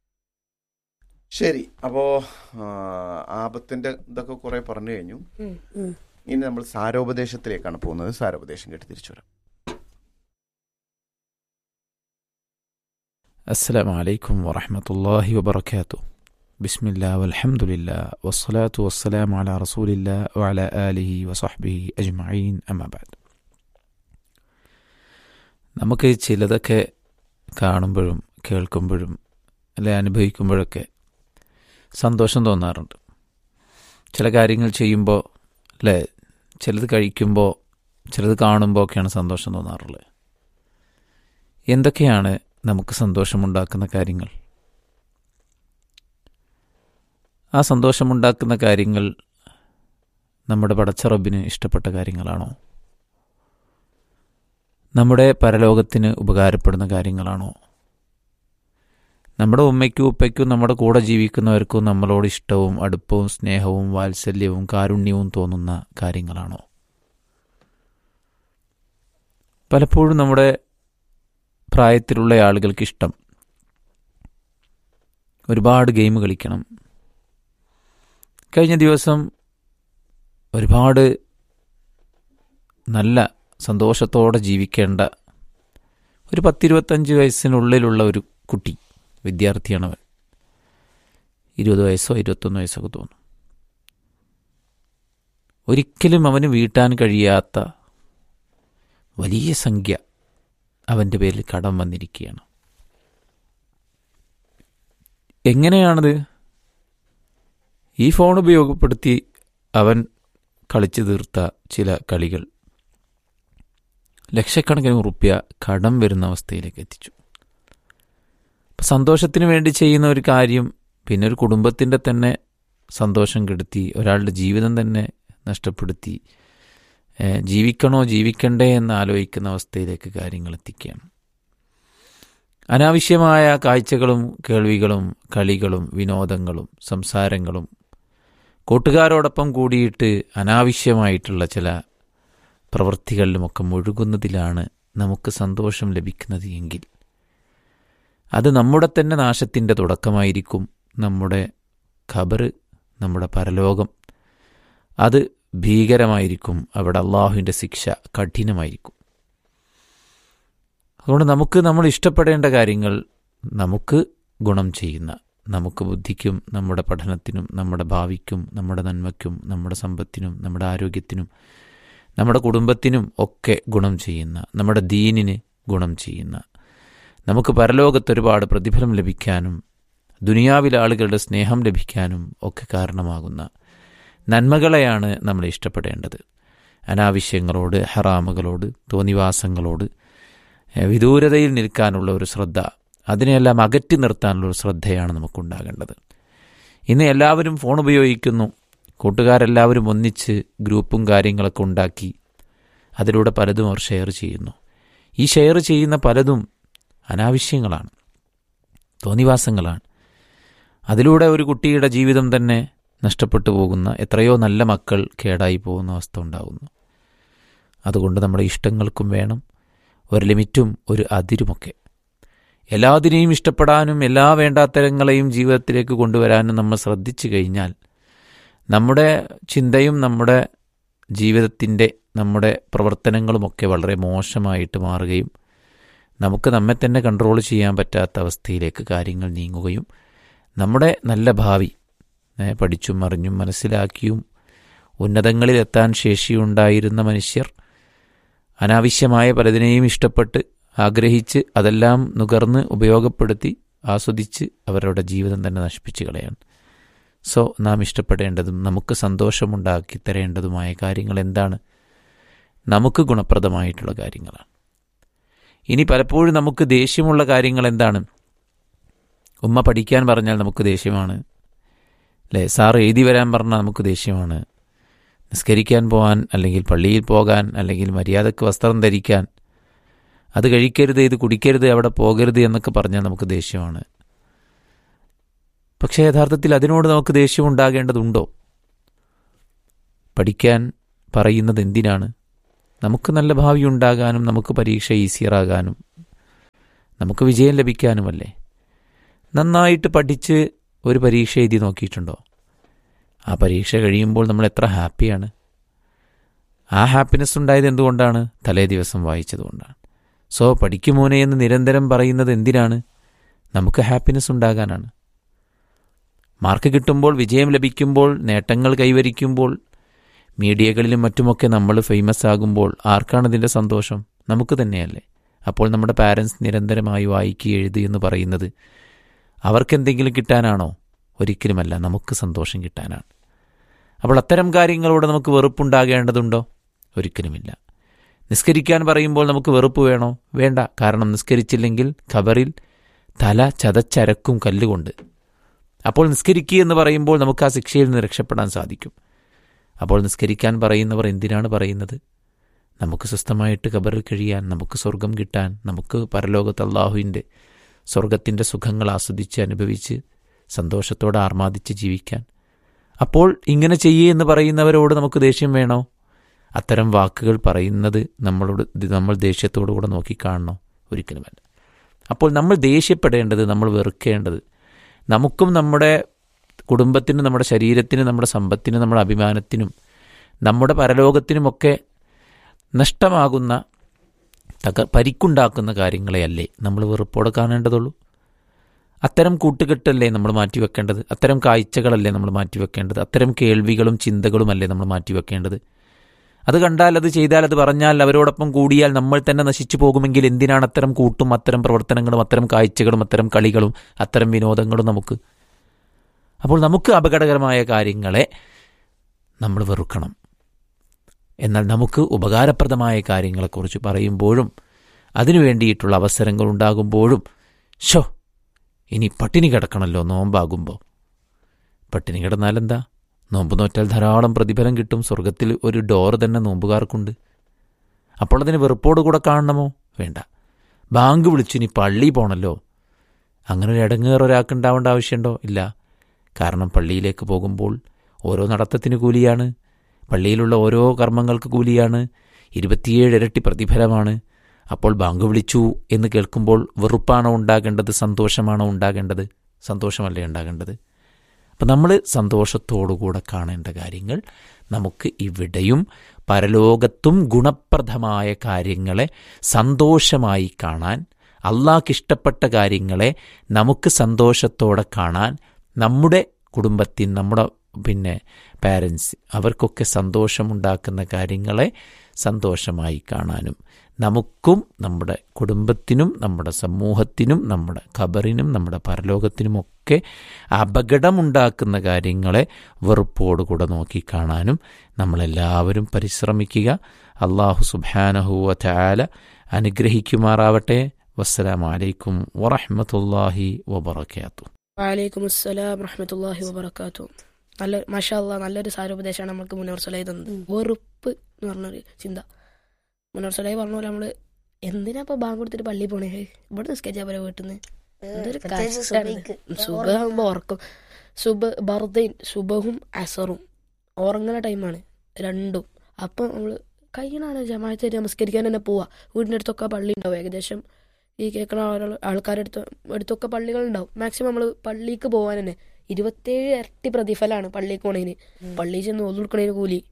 ശരി അപ്പോ ആ, ആപത്തിന്റെ ഇതൊക്കെ കുറെ പറഞ്ഞു കഴിഞ്ഞു ഉം. ഉം. ഇനി നമ്മൾ സാരോപദേശത്തിലേക്കാണ് പോകുന്നത് സാരോപദേശം കേട്ട് തിരിച്ചു വരാം السلام عليكم ورحمة الله وبركاته بسم الله والحمد لله والصلاة والسلام على رسول الله وعلى آله وصحبه أجمعين أما بعد നമുക്ക് ചിലതൊക്കെ കാണുമ്പോഴും കേൾക്കുമ്പോഴും അല്ലെ അനുഭവിക്കുമ്പോഴൊക്കെ സന്തോഷം തോന്നാറുണ്ട് ചില കാര്യങ്ങൾ ചെയ്യുമ്പോൾ അല്ലേ ചിലത് കഴിക്കുമ്പോൾ ചിലത് കാണുമ്പോൾ ഒക്കെയാണ് സന്തോഷം തോന്നാറുള്ളത് എന്തൊക്കെയാണ് നമുക്ക് സന്തോഷമുണ്ടാക്കുന്ന കാര്യങ്ങൾ ആ സന്തോഷമുണ്ടാക്കുന്ന കാര്യങ്ങൾ നമ്മുടെ പടച്ചറബിന് ഇഷ്ടപ്പെട്ട കാര്യങ്ങളാണോ നമ്മുടെ പരലോകത്തിന് ഉപകാരപ്പെടുന്ന കാര്യങ്ങളാണോ നമ്മുടെ ഉമ്മയ്ക്കും ഉപ്പയ്ക്കും നമ്മുടെ കൂടെ ജീവിക്കുന്നവർക്കും നമ്മളോട് ഇഷ്ടവും അടുപ്പവും സ്നേഹവും വാത്സല്യവും കാരുണ്യവും തോന്നുന്ന കാര്യങ്ങളാണോ പലപ്പോഴും നമ്മുടെ പ്രായത്തിലുള്ള ആളുകൾക്ക് ഇഷ്ടം ഒരുപാട് ഗെയിം കളിക്കണം കഴിഞ്ഞ ദിവസം ഒരുപാട് നല്ല സന്തോഷത്തോടെ ജീവിക്കേണ്ട ഒരു പത്തിരുപത്തഞ്ച് വയസ്സിനുള്ളിലുള്ള ഒരു കുട്ടി വിദ്യാർത്ഥിയാണവൻ ഇരുപത് വയസ്സോ ഇരുപത്തൊന്ന് വയസ്സൊക്കെ തോന്നും ഒരിക്കലും അവന് വീട്ടാൻ കഴിയാത്ത വലിയ സംഖ്യ അവൻ്റെ പേരിൽ കടം വന്നിരിക്കുകയാണ് എങ്ങനെയാണത് ഈ ഫോൺ ഉപയോഗപ്പെടുത്തി അവൻ കളിച്ചു തീർത്ത ചില കളികൾ ലക്ഷക്കണക്കിന് ഉറുപ്യ കടം വരുന്ന അവസ്ഥയിലേക്ക് എത്തിച്ചു അപ്പം സന്തോഷത്തിന് വേണ്ടി ചെയ്യുന്ന ഒരു കാര്യം പിന്നെ ഒരു കുടുംബത്തിൻ്റെ തന്നെ സന്തോഷം കെടുത്തി ഒരാളുടെ ജീവിതം തന്നെ നഷ്ടപ്പെടുത്തി ഏഹ് ജീവിക്കണോ ജീവിക്കണ്ടേ എന്ന് ആലോചിക്കുന്ന അവസ്ഥയിലേക്ക് കാര്യങ്ങൾ എത്തിക്കുകയാണ് അനാവശ്യമായ കാഴ്ചകളും കേൾവികളും കളികളും വിനോദങ്ങളും സംസാരങ്ങളും കൂട്ടുകാരോടൊപ്പം കൂടിയിട്ട് അനാവശ്യമായിട്ടുള്ള ചില പ്രവൃത്തികളിലുമൊക്കെ മുഴുകുന്നതിലാണ് നമുക്ക് സന്തോഷം ലഭിക്കുന്നത് എങ്കിൽ അത് നമ്മുടെ തന്നെ നാശത്തിൻ്റെ തുടക്കമായിരിക്കും നമ്മുടെ ഖബർ നമ്മുടെ പരലോകം അത് ഭീകരമായിരിക്കും അവിടെ അള്ളാഹുവിൻ്റെ ശിക്ഷ കഠിനമായിരിക്കും അതുകൊണ്ട് നമുക്ക് നമ്മൾ ഇഷ്ടപ്പെടേണ്ട കാര്യങ്ങൾ നമുക്ക് ഗുണം ചെയ്യുന്ന നമുക്ക് ബുദ്ധിക്കും നമ്മുടെ പഠനത്തിനും നമ്മുടെ ഭാവിക്കും നമ്മുടെ നന്മയ്ക്കും നമ്മുടെ സമ്പത്തിനും നമ്മുടെ ആരോഗ്യത്തിനും നമ്മുടെ കുടുംബത്തിനും ഒക്കെ ഗുണം ചെയ്യുന്ന നമ്മുടെ ദീനിന് ഗുണം ചെയ്യുന്ന നമുക്ക് പരലോകത്ത് ഒരുപാട് പ്രതിഫലം ലഭിക്കാനും ദുനിയാവിലെ ആളുകളുടെ സ്നേഹം ലഭിക്കാനും ഒക്കെ കാരണമാകുന്ന നന്മകളെയാണ് നമ്മൾ ഇഷ്ടപ്പെടേണ്ടത് അനാവശ്യങ്ങളോട് ഹറാമുകളോട് തോന്നിവാസങ്ങളോട് ഏഹ്, വിദൂരതയിൽ നിൽക്കാനുള്ള ഒരു ശ്രദ്ധ അതിനെയെല്ലാം അകറ്റി നിർത്താനുള്ള ഒരു ശ്രദ്ധയാണ് നമുക്കുണ്ടാകേണ്ടത് ഇന്ന് എല്ലാവരും ഫോൺ ഉപയോഗിക്കുന്നു കൂട്ടുകാരെല്ലാവരും ഒന്നിച്ച് ഗ്രൂപ്പും കാര്യങ്ങളൊക്കെ ഉണ്ടാക്കി അതിലൂടെ പലതും അവർ ഷെയർ ചെയ്യുന്നു ഈ ഷെയർ ചെയ്യുന്ന പലതും അനാവശ്യങ്ങളാണ് തോന്നിവാസങ്ങളാണ് അതിലൂടെ ഒരു കുട്ടിയുടെ ജീവിതം തന്നെ നഷ്ടപ്പെട്ടു പോകുന്ന എത്രയോ നല്ല മക്കൾ കേടായി പോകുന്ന അവസ്ഥ ഉണ്ടാകുന്നു അതുകൊണ്ട് നമ്മുടെ ഇഷ്ടങ്ങൾക്കും വേണം ഒരു ലിമിറ്റും ഒരു അതിരുമൊക്കെ എല്ലാത്തിനെയും ഇഷ്ടപ്പെടാനും എല്ലാ വേണ്ടാത്തരങ്ങളെയും ജീവിതത്തിലേക്ക് കൊണ്ടുവരാനും നമ്മൾ ശ്രദ്ധിച്ചു കഴിഞ്ഞാൽ നമ്മുടെ ചിന്തയും നമ്മുടെ ജീവിതത്തിൻ്റെ നമ്മുടെ പ്രവർത്തനങ്ങളുമൊക്കെ വളരെ മോശമായിട്ട് മാറുകയും നമുക്ക് നമ്മെ തന്നെ കൺട്രോൾ ചെയ്യാൻ പറ്റാത്ത അവസ്ഥയിലേക്ക് കാര്യങ്ങൾ നീങ്ങുകയും നമ്മുടെ നല്ല ഭാവി ഏ, പഠിച്ചും അറിഞ്ഞും മനസ്സിലാക്കിയും ഉന്നതങ്ങളിലെത്താൻ ശേഷിയുണ്ടായിരുന്ന മനുഷ്യർ അനാവശ്യമായ പലതിനെയും ഇഷ്ടപ്പെട്ട് ആഗ്രഹിച്ച് അതെല്ലാം നുകർന്ന് ഉപയോഗപ്പെടുത്തി ആസ്വദിച്ച് അവരുടെ ജീവിതം തന്നെ നശിപ്പിച്ചു കളയാണ് സോ നാം ഇഷ്ടപ്പെടേണ്ടതും നമുക്ക് സന്തോഷമുണ്ടാക്കി തരേണ്ടതുമായ കാര്യങ്ങൾ എന്താണ് നമുക്ക് ഗുണപ്രദമായിട്ടുള്ള കാര്യങ്ങളാണ് ഇനി പലപ്പോഴും നമുക്ക് ദേഷ്യമുള്ള കാര്യങ്ങൾ എന്താണ് ഉമ്മ പഠിക്കാൻ പറഞ്ഞാൽ നമുക്ക് ദേഷ്യമാണ് അല്ലേ സാർ എഴുതി വരാൻ പറഞ്ഞാൽ നമുക്ക് ദേഷ്യമാണ് നിസ്കരിക്കാൻ പോകാൻ അല്ലെങ്കിൽ പള്ളിയിൽ പോകാൻ അല്ലെങ്കിൽ മര്യാദക്ക് വസ്ത്രം ധരിക്കാൻ അത് കഴിക്കരുത് ഇത് കുടിക്കരുത് അവിടെ പോകരുത് എന്നൊക്കെ പറഞ്ഞാൽ നമുക്ക് ദേഷ്യമാണ് പക്ഷേ യഥാർത്ഥത്തിൽ അതിനോട് നമുക്ക് ദേഷ്യം ഉണ്ടാകേണ്ടതുണ്ടോ പഠിക്കാൻ പറയുന്നത് എന്തിനാണ് നമുക്ക് നല്ല ഭാവി ഉണ്ടാകാനും നമുക്ക് പരീക്ഷ ഈസിയറാകാനും നമുക്ക് വിജയം ലഭിക്കാനുമല്ലേ നന്നായിട്ട് പഠിച്ച് ഒരു പരീക്ഷ എഴുതി നോക്കിയിട്ടുണ്ടോ ആ പരീക്ഷ കഴിയുമ്പോൾ നമ്മൾ എത്ര ഹാപ്പിയാണ് ആ ഹാപ്പിനെസ് ഉണ്ടായത് എന്തുകൊണ്ടാണ് തലേ ദിവസം വായിച്ചതുകൊണ്ടാണ് സോ പഠിക്കുമോനെ എന്ന് നിരന്തരം പറയുന്നത് എന്തിനാണ് നമുക്ക് ഹാപ്പിനെസ് ഉണ്ടാകാനാണ് മാർക്ക് കിട്ടുമ്പോൾ വിജയം ലഭിക്കുമ്പോൾ നേട്ടങ്ങൾ കൈവരിക്കുമ്പോൾ മീഡിയകളിലും മറ്റുമൊക്കെ നമ്മൾ ഫേമസ് ആകുമ്പോൾ ആർക്കാണ് ഇതിൻ്റെ സന്തോഷം നമുക്ക് തന്നെയല്ലേ അപ്പോൾ നമ്മുടെ പാരൻസ് നിരന്തരമായി വായിക്കുക എഴുതി എന്ന് പറയുന്നത് അവർക്കെന്തെങ്കിലും കിട്ടാനാണോ ഒരിക്കലുമല്ല നമുക്ക് സന്തോഷം കിട്ടാനാണ് അപ്പോൾ അത്തരം കാര്യങ്ങളോട് നമുക്ക് വെറുപ്പുണ്ടാകേണ്ടതുണ്ടോ ഒരിക്കലുമില്ല നിസ്കരിക്കാൻ പറയുമ്പോൾ നമുക്ക് വെറുപ്പ് വേണോ വേണ്ട കാരണം നിസ്കരിച്ചില്ലെങ്കിൽ ഖബറിൽ തല ചതച്ചരക്കും കല്ലുകൊണ്ട് അപ്പോൾ നിസ്കരിക്കുക എന്ന് പറയുമ്പോൾ നമുക്ക് ആ ശിക്ഷയിൽ നിന്ന് രക്ഷപ്പെടാൻ സാധിക്കും അപ്പോൾ നിസ്കരിക്കാൻ പറയുന്നവർ എന്തിനാണ് പറയുന്നത് നമുക്ക് സ്വസ്ഥമായിട്ട് ഖബറിൽ കഴിയാൻ നമുക്ക് സ്വർഗം കിട്ടാൻ നമുക്ക് പരലോകത്ത് അള്ളാഹുവിൻ്റെ സ്വർഗത്തിൻ്റെ സുഖങ്ങൾ ആസ്വദിച്ച് അനുഭവിച്ച് സന്തോഷത്തോടെ ആർമാദിച്ച് ജീവിക്കാൻ അപ്പോൾ ഇങ്ങനെ ചെയ്യേ എന്ന് പറയുന്നവരോട് നമുക്ക് ദേഷ്യം വേണോ അത്തരം വാക്കുകൾ പറയുന്നത് നമ്മളോട് നമ്മൾ ദേഷ്യത്തോടു കൂടെ നോക്കിക്കാണണോ ഒരിക്കലുമല്ല അപ്പോൾ നമ്മൾ ദേഷ്യപ്പെടേണ്ടത് നമ്മൾ വെറുക്കേണ്ടത് നമുക്കും നമ്മുടെ കുടുംബത്തിനും നമ്മുടെ ശരീരത്തിനും നമ്മുടെ സമ്പത്തിനും നമ്മുടെ അഭിമാനത്തിനും നമ്മുടെ പരലോകത്തിനുമൊക്കെ നഷ്ടമാകുന്ന തക പരിക്കുണ്ടാക്കുന്ന കാര്യങ്ങളെയല്ലേ നമ്മൾ വെറുപ്പോടെ കാണേണ്ടതുള്ളൂ അത്തരം കൂട്ടുകെട്ടല്ലേ നമ്മൾ മാറ്റിവെക്കേണ്ടത് അത്തരം കാഴ്ചകളല്ലേ നമ്മൾ മാറ്റിവെക്കേണ്ടത് അത്തരം കേൾവികളും ചിന്തകളുമല്ലേ നമ്മൾ മാറ്റിവെക്കേണ്ടത് അത് കണ്ടാൽ അത് ചെയ്താൽ അത് പറഞ്ഞാൽ അവരോടൊപ്പം കൂടിയാൽ നമ്മൾ തന്നെ നശിച്ചു പോകുമെങ്കിൽ എന്തിനാണ് അത്തരം കൂട്ടും അത്തരം പ്രവർത്തനങ്ങളും അത്തരം കാഴ്ചകളും അത്തരം കളികളും അത്തരം വിനോദങ്ങളും നമുക്ക് അപ്പോൾ നമുക്ക് അപകടകരമായ കാര്യങ്ങളെ നമ്മൾ വെറുക്കണം എന്നാൽ നമുക്ക് ഉപകാരപ്രദമായ കാര്യങ്ങളെക്കുറിച്ച് പറയുമ്പോഴും അതിനു വേണ്ടിയിട്ടുള്ള അവസരങ്ങൾ ഉണ്ടാകുമ്പോഴും ഷോ ഇനി പട്ടിണി കിടക്കണമല്ലോ നോമ്പാകുമ്പോൾ പട്ടിണി കിടന്നാലെന്താ നോമ്പ് നോറ്റാൽ ധാരാളം പ്രതിഫലം കിട്ടും സ്വർഗത്തിൽ ഒരു ഡോർ തന്നെ നോമ്പുകാർക്കുണ്ട് അപ്പോൾ അതിന് വെറുപ്പോടുകൂടെ കാണണമോ വേണ്ട ബാങ്ക് വിളിച്ചു ഇനി പള്ളി പോണല്ലോ അങ്ങനെ ഒരു ഇടങ്ങേറ് ഒരാൾക്ക് ഉണ്ടാവേണ്ട ആവശ്യമുണ്ടോ ഇല്ല കാരണം പള്ളിയിലേക്ക് പോകുമ്പോൾ ഓരോ നടത്തത്തിന് കൂലിയാണ് പള്ളിയിലുള്ള ഓരോ കർമ്മങ്ങൾക്ക് കൂലിയാണ് ഇരുപത്തിയേഴ് ഇരട്ടി പ്രതിഫലമാണ് അപ്പോൾ ബാങ്ക് വിളിച്ചു എന്ന് കേൾക്കുമ്പോൾ വെറുപ്പാണോ ഉണ്ടാകേണ്ടത് സന്തോഷമാണോ ഉണ്ടാകേണ്ടത് സന്തോഷമല്ലേ ഉണ്ടാകേണ്ടത് അപ്പം നമ്മൾ സന്തോഷത്തോടുകൂടെ കാണേണ്ട കാര്യങ്ങൾ നമുക്ക് ഇവിടെയും പരലോകത്തും ഗുണപ്രദമായ കാര്യങ്ങളെ സന്തോഷമായി കാണാൻ അള്ളാഹ്ക്കിഷ്ടപ്പെട്ട കാര്യങ്ങളെ നമുക്ക് സന്തോഷത്തോടെ കാണാൻ നമ്മുടെ കുടുംബത്തിൽ നമ്മുടെ പിന്നെ പാരൻസ് അവർക്കൊക്കെ സന്തോഷമുണ്ടാക്കുന്ന കാര്യങ്ങളെ സന്തോഷമായി കാണാനും നമുക്കും നമ്മുടെ കുടുംബത്തിനും നമ്മുടെ സമൂഹത്തിനും നമ്മുടെ ഖബറിനും നമ്മുടെ പരലോകത്തിനുമൊക്കെ അപകടമുണ്ടാക്കുന്ന കാര്യങ്ങളെ വെറുപ്പോടുകൂടെ നോക്കിക്കാണാനും നമ്മളെല്ലാവരും പരിശ്രമിക്കുക അള്ളാഹു സുബാനഹുവ ചാല അനുഗ്രഹിക്കുമാറാവട്ടെ വസ്സലാമലൈക്കും വറഹമത്തല്ലാഹി വബർക്കാത്തു വലൈക്കും അസ്സലാം വറഹമത്തല്ലാഹി വബർക്കാത്തു നല്ല മാഷാ അല്ലാ നല്ലൊരു സാരോപദേശമാണ് നമുക്ക് മുന്നോർ സലായി തന്നത് വെറുപ്പ് എന്ന് പറഞ്ഞൊരു ചിന്ത മുന്നോർ സലായി പറഞ്ഞ പോലെ നമ്മള് എന്തിനാ ഇപ്പൊ ബാങ്ക് കൊടുത്തിട്ട് പള്ളിയിൽ പോണേ ഇവിടെ നിസ്കരിച്ചാ പോലെ വീട്ടിൽ നിന്ന് എന്തൊരു പ്രത്യേകിച്ച് കഷ്ടാണ്. സുബഹിക്ക്. സുബഹാകുമ്പോ ഉറക്കം സുബ ബർദൈൻ സുബഹും അസറും ഉറങ്ങുന്ന ടൈമാണ് രണ്ടും അപ്പം നമ്മള് കഴിയണാണ് ജമാഅത്തായിട്ട് നമസ്കരിക്കാൻ തന്നെ പോവാ വീടിൻ്റെ അടുത്തൊക്കെ പള്ളി ഉണ്ടാവും ഏകദേശം ഈ കേൾക്കുന്ന ആളുകൾ ആൾക്കാരുടെ അടുത്ത് അടുത്തൊക്കെ പള്ളികൾ ഉണ്ടാവും മാക്സിമം നമ്മൾ പള്ളിക്ക് പോകാൻ തന്നെ ഇരുപത്തേഴ് ഇരട്ടി പ്രതിഫലമാണ് പള്ളിക്ക് പോണതിന് ഉം. പള്ളിയിൽ ചെന്ന് ഓതു കൊടുക്കണതിന് കൂലി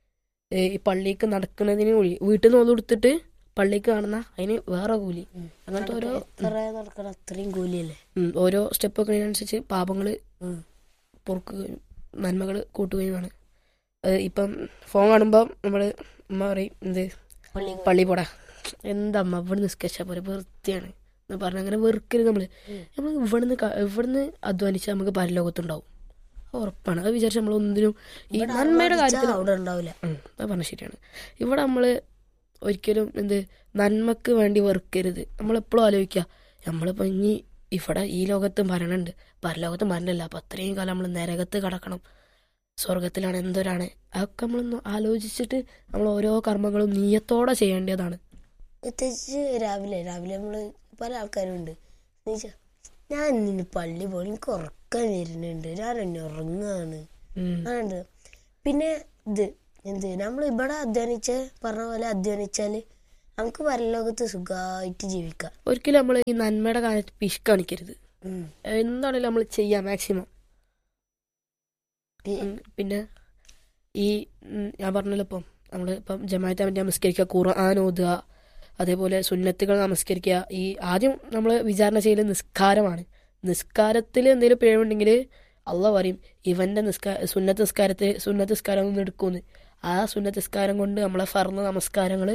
ഏ, ഈ പള്ളിക്ക് നടക്കുന്നതിന് കൂലി വീട്ടിൽ നിന്ന് ഓതു കൊടുത്തിട്ട് പള്ളിക്ക് കാണുന്ന അതിന് വേറെ കൂലി ഉം. അങ്ങനത്തെ ഓരോ എത്ര നടക്കണം അത്രയും കൂലിയല്ലേ ഉം, ഓരോ സ്റ്റെപ്പ് വെക്കുന്നതിനനുസരിച്ച് പാപങ്ങൾ ഉം. പൊറുക്കുകയും നന്മകൾ കൂട്ടുകയുമാണ് അത് ഇപ്പം ഫോൺ കാണുമ്പോൾ നമ്മൾ ഉമ്മ പറയും എന്ത് പള്ളി പള്ളി പോടാ എന്താ അമ്മ ഇവിടെ നിസ്കരിച്ചാൽ പോലെ വൃത്തിയാണ് എന്ന് പറഞ്ഞ അങ്ങനെ വെറുക്കരുത് നമ്മൾ ഉം. നമ്മൾ ഇവിടുന്ന് ക- ഇവിടുന്ന് അധ്വാനിച്ചാൽ നമുക്ക് പരലോകത്തുണ്ടാവും അത് ഉറപ്പാണ് അത് വിചാരിച്ച് നമ്മൾ ഒന്നിനും ഈ ഇവിടെ നന്മയുടെ അധ്വാനിച്ചാ കാര്യത്തിൽ അവിടെ ഉണ്ടാവില്ല ഉം, അത് പറഞ്ഞ ശരിയാണ് ഇവിടെ നമ്മൾ ഒരിക്കലും എന്ത് നന്മക്ക് വേണ്ടി വെറുക്കരുത് നമ്മളെപ്പോഴും ആലോചിക്കുക നമ്മളിപ്പോൾ ഇനി ഇവിടെ ഈ ലോകത്ത് മരണമുണ്ട് പരലോകത്ത് മരണമില്ല അപ്പം അത്രയും കാലം നമ്മൾ നരകത്ത് കടക്കണം സ്വർഗത്തിലാണ് എന്തൊരാണ് അതൊക്കെ നമ്മളൊന്ന് ആലോചിച്ചിട്ട് നമ്മൾ ഓരോ കർമ്മങ്ങളും നീയത്തോടെ ചെയ്യേണ്ടതാണ് പ്രത്യേകിച്ച് രാവിലെ രാവിലെ നമ്മള് പല ആൾക്കാരും ഉണ്ട് എന്നുവെച്ചാ, ഞാൻ ഇന്ന് പള്ളി പോയി എനിക്ക് ഉറക്കം വരുന്നുണ്ട് ഞാൻ എന്നെ ഉറങ്ങാണ് ഉം. അങ്ങനുണ്ട് പിന്നെ ഇത് എന്ത് നമ്മൾ ഇവിടെ അധ്വാനിച്ച് പറഞ്ഞ പോലെ അധ്വാനിച്ചാല് നമുക്ക് പരലോകത്ത് സുഖമായിട്ട് ജീവിക്കാം ഒരിക്കലും നമ്മൾ ഈ നന്മയുടെ കാര്യത്തിൽ പിശ് കാണിക്കരുത് ഉം. എന്താണെങ്കിലും നമ്മൾ ചെയ്യാം മാക്സിമം ഈ- ഉം, പിന്നെ ഈ ഉം, ഞാൻ പറഞ്ഞല്ലോ ഇപ്പം നമ്മൾ ഇപ്പം ജമാഅത്ത് വേണ്ടി നമസ്കരിക്കുക ഖുർആൻ ഓതുക അതേപോലെ സുന്നത്തുകൾ നമസ്കരിക്കുക ഈ ആദ്യം നമ്മൾ വിചാരണ ചെയ്യൽ നിസ്കാരമാണ് നിസ്കാരത്തിൽ എന്തെങ്കിലും പിഴവുണ്ടെങ്കിൽ അള്ള പറയും ഇവന്റെ നിസ്കാര സുന്നത്ത് നിസ്കാരത്തിൽ സുന്നത്ത് നിസ്കാരം ഒന്ന് എടുക്കുമെന്ന് ആ സുന്നത്ത് നിസ്കാരം കൊണ്ട് നമ്മളെ ഫർന്ന നമസ്കാരങ്ങൾ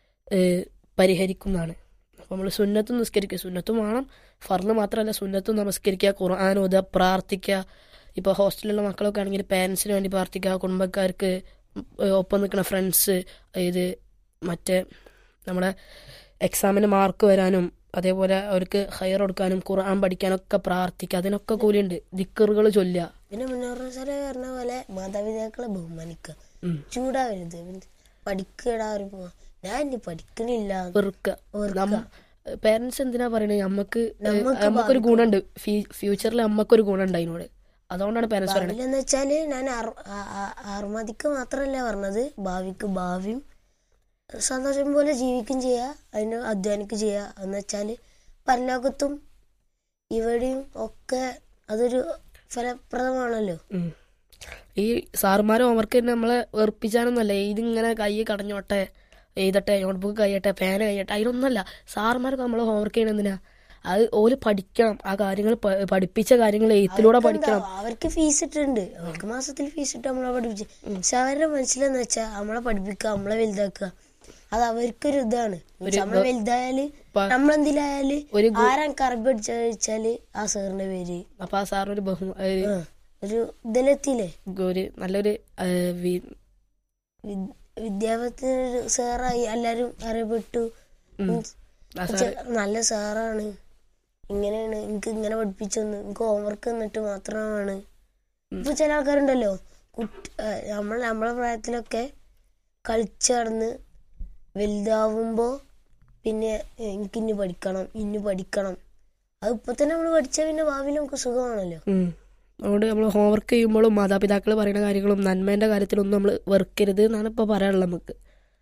പരിഹരിക്കുന്നതാണ് അപ്പോൾ നമ്മൾ സുന്നത്തും നിസ്കരിക്കുക സുന്നത്തും വേണം ഫർന്ന് മാത്രമല്ല സുന്നത്തും നമസ്കരിക്കുക ഖുർആൻ ഓതുക പ്രാർത്ഥിക്കുക ഇപ്പോൾ ഹോസ്റ്റലിലുള്ള മക്കളൊക്കെ ആണെങ്കിൽ പാരൻസിന് വേണ്ടി പ്രാർത്ഥിക്കുക കുടുംബക്കാർക്ക് ഉം, ഒപ്പം നിൽക്കുന്ന ഫ്രണ്ട്സ് ഇത് മറ്റേ നമ്മുടെ എക്സാമിന് മാർക്ക് വരാനും അതേപോലെ അവർക്ക് ഹയർ കൊടുക്കാനും ഖുർആൻ പഠിക്കാനൊക്കെ പ്രാർത്ഥിക്കുക അതിനൊക്കെ കൂലിയുണ്ട് ദിക്കറുകൾ ചൊല്ലുക പിന്നെ മുന്നോറ് സാറ് പറഞ്ഞ പോലെ മാതാപിതാക്കളെ ബഹുമാനിക്കുക ഉം. ചൂടാവരുത് പഠിക്കടാ ഒരു ഞാൻ ഇനി പഠിക്കണില്ല വെറുക്കുക വെറുക്കുക. പേരൻസ് എന്തിനാ പറയണത് നമുക്ക് നമ്മക്ക് നമുക്കൊരു ഗുണമുണ്ട് ഫ്യൂച്ചറിൽ നമുക്കൊരു ഗുണമുണ്ട് അതിനോട് അതുകൊണ്ടാണ് പേരൻസ് പറയണത് ഭാവിയിലെന്ന് വെച്ചാല് ഞാൻ ആർ- ആ- ആ- ആറുമതിക്ക് മാത്രല്ല പറഞ്ഞത് ഭാവിക്ക് ഭാവിയും സന്തോഷം പോലെ ജീവിക്കും ചെയ്യാ അതിന് അധ്വാനിക്കും ചെയ്യാ എന്ന് വെച്ചാല് പരലോകത്തും ഇവിടെയും ഒക്കെ അതൊരു ഫലപ്രദമാണല്ലോ ഉം. ഈ സാറുമാരും ഹോംവർക്ക് തന്നെ നമ്മളെ വെറുപ്പിച്ചാനൊന്നുമല്ല ഇതിങ്ങനെ കൈ കടഞ്ഞോട്ടെ എഴുതട്ടെ നോട്ട്ബുക്ക് കഴിയട്ടെ പേന കഴിയട്ടെ അതിനൊന്നല്ല സാറുമാർക്ക് നമ്മൾ ഹോംവർക്ക് ചെയ്യണം എന്തിനാ അത് ഓല് പഠിക്കണം ആ കാര്യങ്ങൾ പ- പഠിപ്പിച്ച കാര്യങ്ങൾ എഴുത്തിലൂടെ പഠിക്കണം അവർക്കെന്താ, അവർക്ക് ഫീസ് ഇട്ടുണ്ട് അവർക്ക് മാസത്തിൽ ഫീസ് ഇട്ട് നമ്മളെ പഠിപ്പിച്ച് പക്ഷെ അവരുടെ മനസ്സിലെന്ന് വെച്ചാൽ നമ്മളെ പഠിപ്പിക്കുക നമ്മളെ വലുതാക്കുക അത് അവർക്കൊരു ഇതാണ് നമ്മളെ വലുതായാല് പ- നമ്മളെന്തിലായാല് ഒരു ആരാ കറബ് അടിച്ച വെച്ചാല് ആ സാറിന്റെ പേര് അപ്പൊ ആ സാറിനൊരു ബഹു ഒരു- ആ, ഒരു ഇതിലെത്തിയില്ലേ ഒരു നല്ലൊരു ആ, വി- വിദ്- വിദ്യാഭ്യാസത്തിന് സാറായി എല്ലാരും അറിയപ്പെട്ടു ഉം. ഉം. ആ സാറ് ചെ- നല്ല സാറാണ് ഇങ്ങനെയാണ് എനിക്ക് ഇങ്ങനെ പഠിപ്പിച്ചെന്ന് എനിക്ക് ഹോംവർക്ക് തന്നിട്ട് മാത്രമാണ് ഇപ്പൊ ചില ആൾക്കാരുണ്ടല്ലോ കുട്ടി നമ്മൾ നമ്മളെ പ്രായത്തിലൊക്കെ കളിച്ച് നടന്ന് വലുതാവുമ്പോ പിന്നെ എനിക്ക് ഇനി പഠിക്കണം ഇനി പഠിക്കണം അത് ഇപ്പൊ തന്നെ നമ്മൾ പഠിച്ചാൽ പിന്നെ ഭാവിയിൽ നമുക്ക് സുഖമാണല്ലോ ഉം. അതുകൊണ്ട് നമ്മൾ ഹോംവർക്ക് ചെയ്യുമ്പോഴും മാതാപിതാക്കൾ പറയുന്ന കാര്യങ്ങളും നന്മേൻ്റെ കാര്യത്തിലൊന്നും നമ്മൾ വെറുക്കരുത് എന്നാണ് ഇപ്പോൾ പറയാനുള്ളത് നമുക്ക്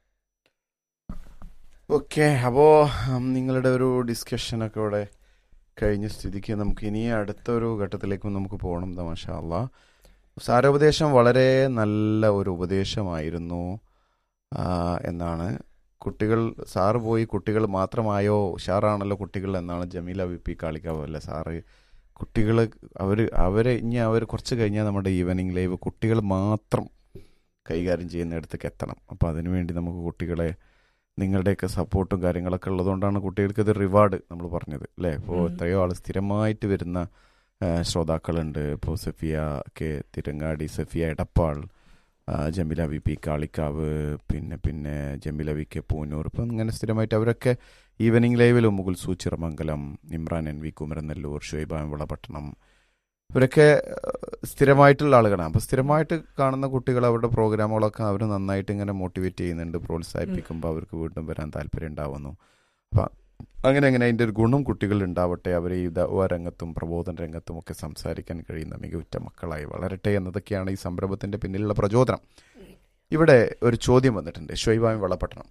ഓക്കെ അപ്പോൾ നിങ്ങളുടെ ഒരു ഡിസ്കഷനൊക്കെ ഇവിടെ കഴിഞ്ഞ സ്ഥിതിക്ക് നമുക്ക് ഇനി അടുത്തൊരു ഘട്ടത്തിലേക്ക് നമുക്ക് പോകണം തമാഷ അല്ല സാരോപദേശം വളരെ നല്ല ഒരു ഉപദേശമായിരുന്നു ആ, എന്നാണ് കുട്ടികൾ സാറ് പോയി കുട്ടികൾ മാത്രമായോ ഉഷാറാണല്ലോ കുട്ടികൾ എന്നാണ് ജമീല വി പി കാളിക്കാവ് അല്ലേ സാറ് കുട്ടികൾ അവർ അവരെ ഇനി അവർ കുറച്ച് കഴിഞ്ഞാൽ നമ്മുടെ ഈവനിങ് ലൈവ് കുട്ടികൾ മാത്രം കൈകാര്യം ചെയ്യുന്നിടത്തേക്ക് എത്തണം അപ്പോൾ അതിനുവേണ്ടി നമുക്ക് കുട്ടികളെ നിങ്ങളുടെയൊക്കെ സപ്പോർട്ടും കാര്യങ്ങളൊക്കെ ഉള്ളതുകൊണ്ടാണ് കുട്ടികൾക്ക് ഇത് റിവാർഡ് നമ്മൾ പറഞ്ഞത് അല്ലേ ഇപ്പോൾ ഉം. എത്രയോ ആൾ സ്ഥിരമായിട്ട് വരുന്ന ആ, ശ്രോതാക്കളുണ്ട് ഇപ്പോൾ സഫിയ കെ തിരങ്ങാടി സഫിയ എടപ്പാൾ ആ, ജമീല വി പി കാളിക്കാവ് പിന്നെ പിന്നെ ജമീല വി കെ പൂനൂർ ഇപ്പം ഇങ്ങനെ സ്ഥിരമായിട്ട് അവരൊക്കെ ഈവനിങ് ലൈവിലും മുകുൽ സൂച്ചിറമംഗലം ഇമ്രാൻ എൻ വി കുമരനെല്ലൂർ ഷുഹൈബ വിളപട്ടണം ഇവരൊക്കെ ഏഹ്, സ്ഥിരമായിട്ടുള്ള ആളുകളാണ് അപ്പോൾ സ്ഥിരമായിട്ട് കാണുന്ന കുട്ടികൾ അവരുടെ പ്രോഗ്രാമുകളൊക്കെ അവർ നന്നായിട്ട് ഇങ്ങനെ മോട്ടിവേറ്റ് ചെയ്യുന്നുണ്ട് പ്രോത്സാഹിപ്പിക്കുമ്പോൾ അവർക്ക് വീണ്ടും വരാൻ താല്പര്യം ഉണ്ടാവുന്നു അപ്പം അങ്ങനെ അങ്ങനെ അതിൻ്റെ ഒരു ഗുണം കുട്ടികളിൽ ഉണ്ടാവട്ടെ അവർ ഈ ദവ രംഗത്തും പ്രബോധന രംഗത്തും ഒക്കെ സംസാരിക്കാൻ കഴിയുന്ന മികവുറ്റ മക്കളായി വളരട്ടെ എന്നതൊക്കെയാണ് ഈ സംരംഭത്തിൻ്റെ പിന്നിലുള്ള പ്രചോദനം ഇവിടെ ഒരു ചോദ്യം വന്നിട്ടുണ്ട് ഷൊയ്ബാമി വളപട്ടണം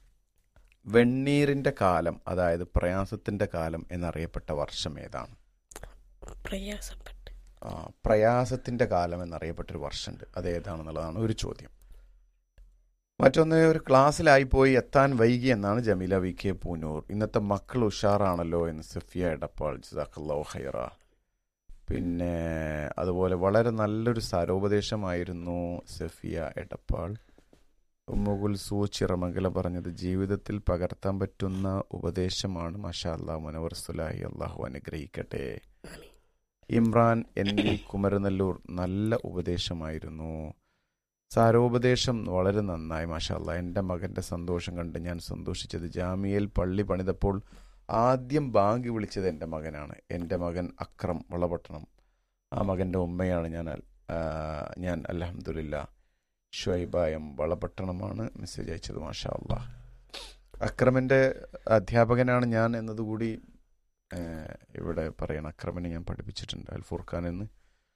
വെണ്ണീറിൻ്റെ കാലം അതായത് പ്രയാസത്തിൻ്റെ കാലം എന്നറിയപ്പെട്ട വർഷം ഏതാണ് പ്രയാസപ്പെട്ട് ആ, പ്രയാസത്തിന്റെ കാലം എന്നറിയപ്പെട്ടൊരു വർഷമുണ്ട് അത് ഏതാണെന്നുള്ളതാണ് ഒരു ചോദ്യം മറ്റൊന്ന് ഒരു ക്ലാസ്സിലായി പോയി എത്താൻ വൈകി എന്നാണ് ജമീല വി കെ പൂനൂർ ഇന്നത്തെ മക്കൾ ഉഷാറാണല്ലോ എന്ന് സഫിയ എടപ്പാൾ ജസാഖല്ലോ ഹൈറ പിന്നെ അതുപോലെ വളരെ നല്ലൊരു സാരോപദേശമായിരുന്നു സഫിയ എടപ്പാൾ ഉമ്മുകുൽ സൂ ചിറമംഗലം പറഞ്ഞത് ജീവിതത്തിൽ പകർത്താൻ പറ്റുന്ന ഉപദേശമാണ് മഷാ അല്ലാ മുനവർ സുലാഹി അള്ളാഹു അനുഗ്രഹിക്കട്ടെ ആമീൻ. ഇമ്രാൻ എൻ വി കുമരനെല്ലൂർ നല്ല ഉപദേശമായിരുന്നു സാരോപദേശം വളരെ നന്നായി മാഷല്ല എൻ്റെ മകൻ്റെ സന്തോഷം കണ്ട് ഞാൻ സന്തോഷിച്ചത് ജാമിയയിൽ പള്ളി പണിതപ്പോൾ ആദ്യം ബാങ്ക് വിളിച്ചത് എൻ്റെ മകനാണ് എൻ്റെ മകൻ അക്രം വളപട്ടണം ആ മകൻ്റെ ഉമ്മയാണ് ഞാൻ അൽ- ആ, ഞാൻ അലഹമുല്ല ഷുഐബായം വളപട്ടണമാണ് മെസ്സേജ് അയച്ചത് മാഷാ അല്ലാ അക്രമിൻ്റെ അധ്യാപകനാണ് ഞാൻ എന്നതുകൂടി ഏഹ്, ഇവിടെ പറയണം അക്രമിനെ ഞാൻ പഠിപ്പിച്ചിട്ടുണ്ട് അൽ ഫുർഖാൻ എന്ന്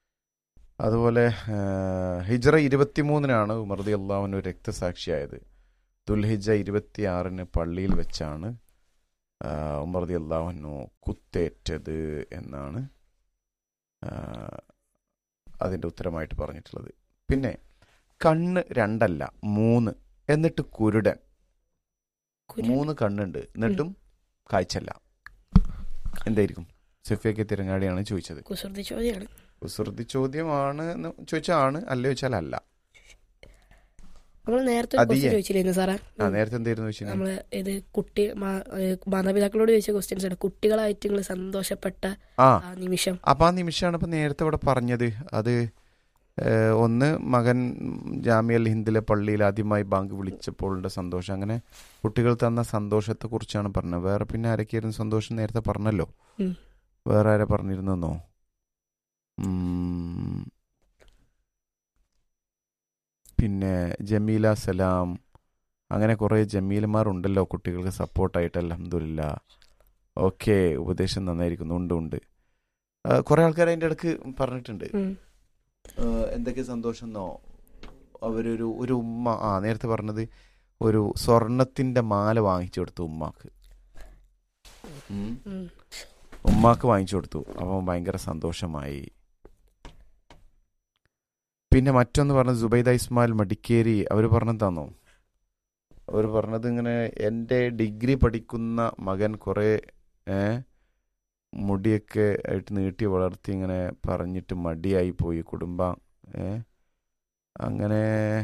അതുപോലെ ഏഹ്, ഹിജ്റ ഇരുപത്തിമൂന്നിനാണ് ഉമർദി അള്ളാഹുവിന് ഒരു രക്തസാക്ഷിയായത് ദുൽഹിജ ഇരുപത്തിയാറിന് പള്ളിയിൽ വെച്ചാണ് ആഹ്, ഉമർദി അള്ളാഹുനു കുത്തേറ്റത് എന്നാണ് ആഹ്, അതിൻ്റെ ഉത്തരമായിട്ട് പറഞ്ഞിട്ടുള്ളത് പിന്നെ കണ്ണ് രണ്ടല്ല മൂന്ന് എന്നിട്ട് കുരുടൻ കുരു- മൂന്ന് കണ്ണുണ്ട് എന്നിട്ടും കാഴ്ചല്ല എന്തായിരിക്കും സഫിയൊക്കെ തിരങ്ങാടിയാണ് ചോദിച്ചത് കുസൃതി ചോദ്യമാണ് കുസൃതി ചോദ്യമാണ് എന്ന് ചോദിച്ചാൽ ആണ് അല്ല ചോദിച്ചാൽ അല്ല നമ്മൾ നേരത്തെ ഒരു അതിയെ. ക്വസ്റ്റ്യൻ ചോദിച്ചില്ലായിരുന്നു സാറേ ആ നേരത്തെ എന്തായിരുന്നു ചോദിച്ചത് നമ്മള് ഇത് കുട്ടി മാ- ഏഹ് മാതാപിതാക്കളോട് ചോദിച്ച ക്വസ്റ്റ്യൻസ് ആണ് കുട്ടികളായിട്ട് നിങ്ങൾ സന്തോഷപ്പെട്ട ആ ആ നിമിഷം അപ്പൊ ആ നിമിഷമാണ് ഇപ്പൊ നേരത്തെ ഇവിടെ പറഞ്ഞത് അത് ഏഹ്, ഒന്ന് മകൻ ജാമ്യൽ ഹിന്ദിലെ പള്ളിയിൽ ആദ്യമായി ബാങ്ക് വിളിച്ചപ്പോഴുള്ള സന്തോഷം അങ്ങനെ കുട്ടികൾ തന്ന സന്തോഷത്തെ കുറിച്ചാണ് പറഞ്ഞത് വേറെ പിന്നെ ആരൊക്കെയായിരുന്നു സന്തോഷം നേരത്തെ പറഞ്ഞല്ലോ ഉം. വേറെ ആരെ പറഞ്ഞിരുന്നോ ഉം. പിന്നെ ജമീല സലാം അങ്ങനെ കുറേ ജമീലമാരുണ്ടല്ലോ കുട്ടികൾക്ക് സപ്പോർട്ടായിട്ട് അലഹമില്ല ഓക്കെ ഉപദേശം നന്നായിരിക്കുന്നു ഉണ്ട് ഉണ്ട് ആ, കുറെ ആൾക്കാർ അതിൻ്റെ ഇടക്ക് പറഞ്ഞിട്ടുണ്ട് ഉം. ആ, എന്തൊക്കെ സന്തോഷം എന്നോ അവരൊരു ഒരു ഉമ്മ ആ നേരത്തെ പറഞ്ഞത് ഒരു സ്വർണത്തിന്റെ മാല വാങ്ങിച്ചു കൊടുത്തു ഉമ്മാക്ക് ഉം. ഉം. ഉമ്മാക്ക് വാങ്ങിച്ചു കൊടുത്തു അപ്പം ഭയങ്കര സന്തോഷമായി പിന്നെ മറ്റൊന്ന് പറഞ്ഞ സുബൈദ ഇസ്മായിൽ മടിക്കേരി അവർ പറഞ്ഞതാണോ അവർ പറഞ്ഞത് ഇങ്ങനെ എൻ്റെ ഡിഗ്രി പഠിക്കുന്ന മകൻ കുറേ ഏ, മുടിയൊക്കെ ആയിട്ട് നീട്ടി വളർത്തി ഇങ്ങനെ പറഞ്ഞിട്ട് മടിയായി പോയി കുടുംബം ഏ അങ്ങനെ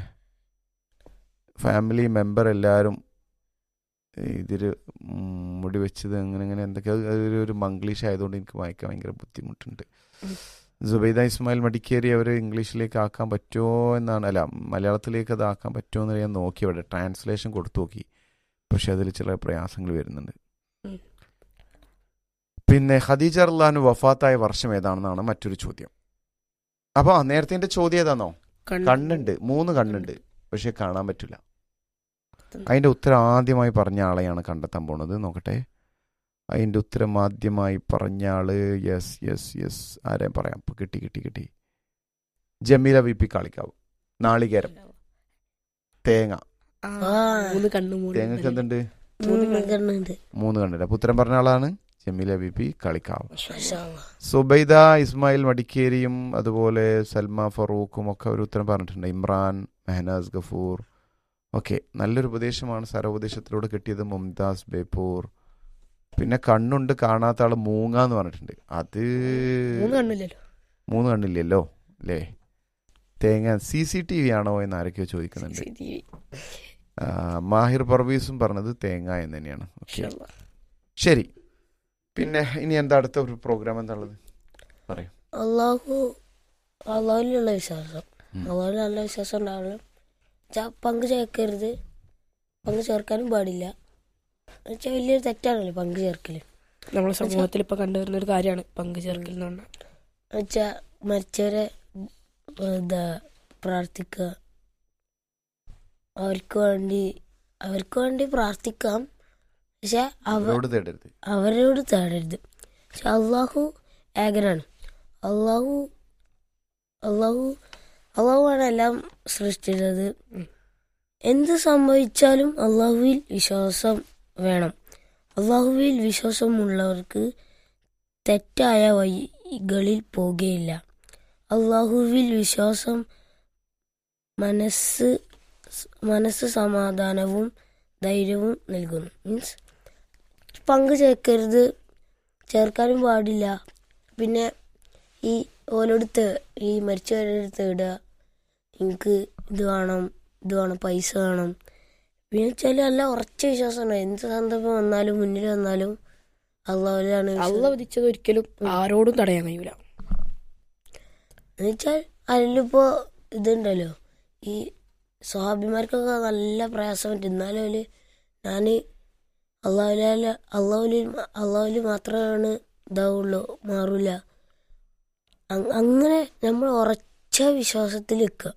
ഫാമിലി മെമ്പർ എല്ലാവരും ഇതിൽ മുടി വെച്ചത് അങ്ങനെ അങ്ങനെ എന്തൊക്കെ അത് അതൊരു ഒരു മംഗ്ലീഷ് ആയതുകൊണ്ട് എനിക്ക് വായിക്കാൻ ഭയങ്കര ബുദ്ധിമുട്ടുണ്ട് ഉം. സുബൈദ ഇസ്മായിൽ മടിക്കേരി അവർ ഇംഗ്ലീഷിലേക്ക് ആക്കാൻ പറ്റുമോ എന്നാണ് അല്ല മലയാളത്തിലേക്ക് അത് ആക്കാൻ പറ്റുമോ എന്ന് ഞാൻ നോക്കി അവിടെ ട്രാൻസ്ലേഷൻ കൊടുത്തു നോക്കി പക്ഷെ അതിൽ ചില പ്രയാസങ്ങൾ വരുന്നുണ്ട് ഉം. പിന്നെ ഖദീജ അർലാൻ വഫാത്തായ വർഷം ഏതാണെന്നാണ് മറ്റൊരു ചോദ്യം അപ്പോൾ നേരത്തെ ചോദ്യം ഏതാണോ കണ്ണ്. കണ്ണുണ്ട് മൂന്ന് കണ്ണുണ്ട് പക്ഷെ കാണാൻ പറ്റില്ല അതിന്റെ ഉത്തരം ആദ്യമായി പറഞ്ഞ ആളെയാണ് കണ്ടെത്താൻ പോണത് നോക്കട്ടെ അതിന്റെ ഉത്തരം ആദ്യമായി പറഞ്ഞ ആള് യെസ് യെസ് യെസ് ആരെയും പറയാം ഇപ്പൊ കിട്ടി കിട്ടി കിട്ടി ജമീല വി പി കാളിക്കാവ് നാളികേരം തേങ്ങ ആ, ആ. മൂന്ന് കണ്ണു മൂന്ന് തേങ്ങക്ക് എന്തുണ്ട് മൂന്ന് കണ്ണുണ്ട് മൂന്ന് കണ്ടില്ല അപ്പൊ ഉത്തരം പറഞ്ഞ ആളാണ് ജമീല വി പി കാളിക്കാവ് മാഷാ അല്ലാ. മാഷാ അല്ലാ. സുബൈദ ഇസ്മായിൽ മടിക്കേരിയും അതുപോലെ സൽമ ഫറൂഖും ഒക്കെ ഒരു ഉത്തരം പറഞ്ഞിട്ടുണ്ട് ഇമ്രാൻ മെഹനാസ് ഗഫൂർ ഓക്കെ നല്ലൊരു ഉപദേശമാണ് സരോപദേശത്തിലൂടെ കിട്ടിയത് മുംതാസ് ബേപ്പൂർ പിന്നെ കണ്ണുണ്ട് കാണാത്ത ആള് മൂങ്ങ എന്ന് പറഞ്ഞിട്ടുണ്ട് അത് മൂന്ന് കണ്ണില്ലല്ലോ മൂന്ന് കണ്ണില്ലല്ലോ അല്ലേ തേങ്ങ സി സി ടി വി ആണോ എന്ന് ആരൊക്കെയോ ചോദിക്കുന്നുണ്ട് CCTV. ആ, മാഹിർ പർവീസും പറഞ്ഞത് തേങ്ങ എന്ന് തന്നെയാണ് ഓക്കെ മാഷാ അല്ലാ. ശരി പിന്നെ ഇനി എന്താ അടുത്ത ഒരു പ്രോഗ്രാം എന്താ ഉള്ളത് പറയൂ അള്ളാഹു അള്ളാഹുവിലുള്ള വിശ്വാസം ഉം. അള്ളാഹുവിൽ നല്ല വിശ്വാസം ഉണ്ടാവണം വെച്ചാൽ പങ്ക് ചേർക്കരുത് പങ്ക് ചേർക്കാനും പാടില്ല വെച്ചാൽ വലിയൊരു തെറ്റാണല്ലോ പങ്ക് ചേർക്കല് നമ്മളെ സമൂഹത്തിൽ ഇപ്പൊ കണ്ടുവരുന്ന ഒരു കാര്യമാണ് പങ്കു ചേർക്കൽ എന്ന് പറഞ്ഞാൽ വെച്ചാൽ മരിച്ചവരെ എന്താ പ്രാർത്ഥിക്കുക അവർക്ക് വേണ്ടി അവർക്ക് വേണ്ടി പ്രാർത്ഥിക്കാം പക്ഷെ അവർ അവരോട് തേടരുത് അവരോട് തേടരുത് പക്ഷെ അള്ളാഹു ഏകനാണ് അള്ളാഹു അള്ളാഹു അള്ളാഹുവാണ് എല്ലാം സൃഷ്ടിച്ചത് ഉം. എന്ത് സംഭവിച്ചാലും അള്ളാഹുവിൽ വിശ്വാസം വേണം അള്ളാഹുവിൽ വിശ്വാസമുള്ളവർക്ക് തെറ്റായ വഴികളിൽ പോകുകയില്ല അള്ളാഹുവിൽ വിശ്വാസം മനസ്സ് മനസ്സ് സമാധാനവും ധൈര്യവും നൽകുന്നു മീൻസ് പങ്ക് ചേർക്കരുത് ചേർക്കാനും പാടില്ല പിന്നെ ഈ ഓരോട് തേ- ഈ മരിച്ചവരോട് തേടുക എനിക്ക് ഇത് വേണം ഇത് വേണം പൈസ വേണം പിന്നെ വെച്ചാൽ നല്ല ഉറച്ച വിശ്വാസമാണ് എന്ത് സന്ദർഭം വന്നാലും മുന്നിൽ വന്നാലും അള്ളാഹുലാണ് അള്ള വിധിച്ചത് ഒരിക്കലും ആരോടും തടയാൻ കഴിയൂല എന്നുവെച്ചാൽ അതിലിപ്പോ ഇതുണ്ടല്ലോ ഈ സ്വാഭിമാർക്കൊക്കെ നല്ല പ്രയാസം പറ്റും എന്നാലും അതില് ഞാന് അള്ളാഹുല അള്ളാഹുലി അള്ളാഹുലി മാത്രമാണ് ഇതാവുള്ളൂ മാറൂല അങ്- അങ്ങനെ നമ്മൾ ഉറച്ച വിശ്വാസത്തിൽ നിൽക്കുക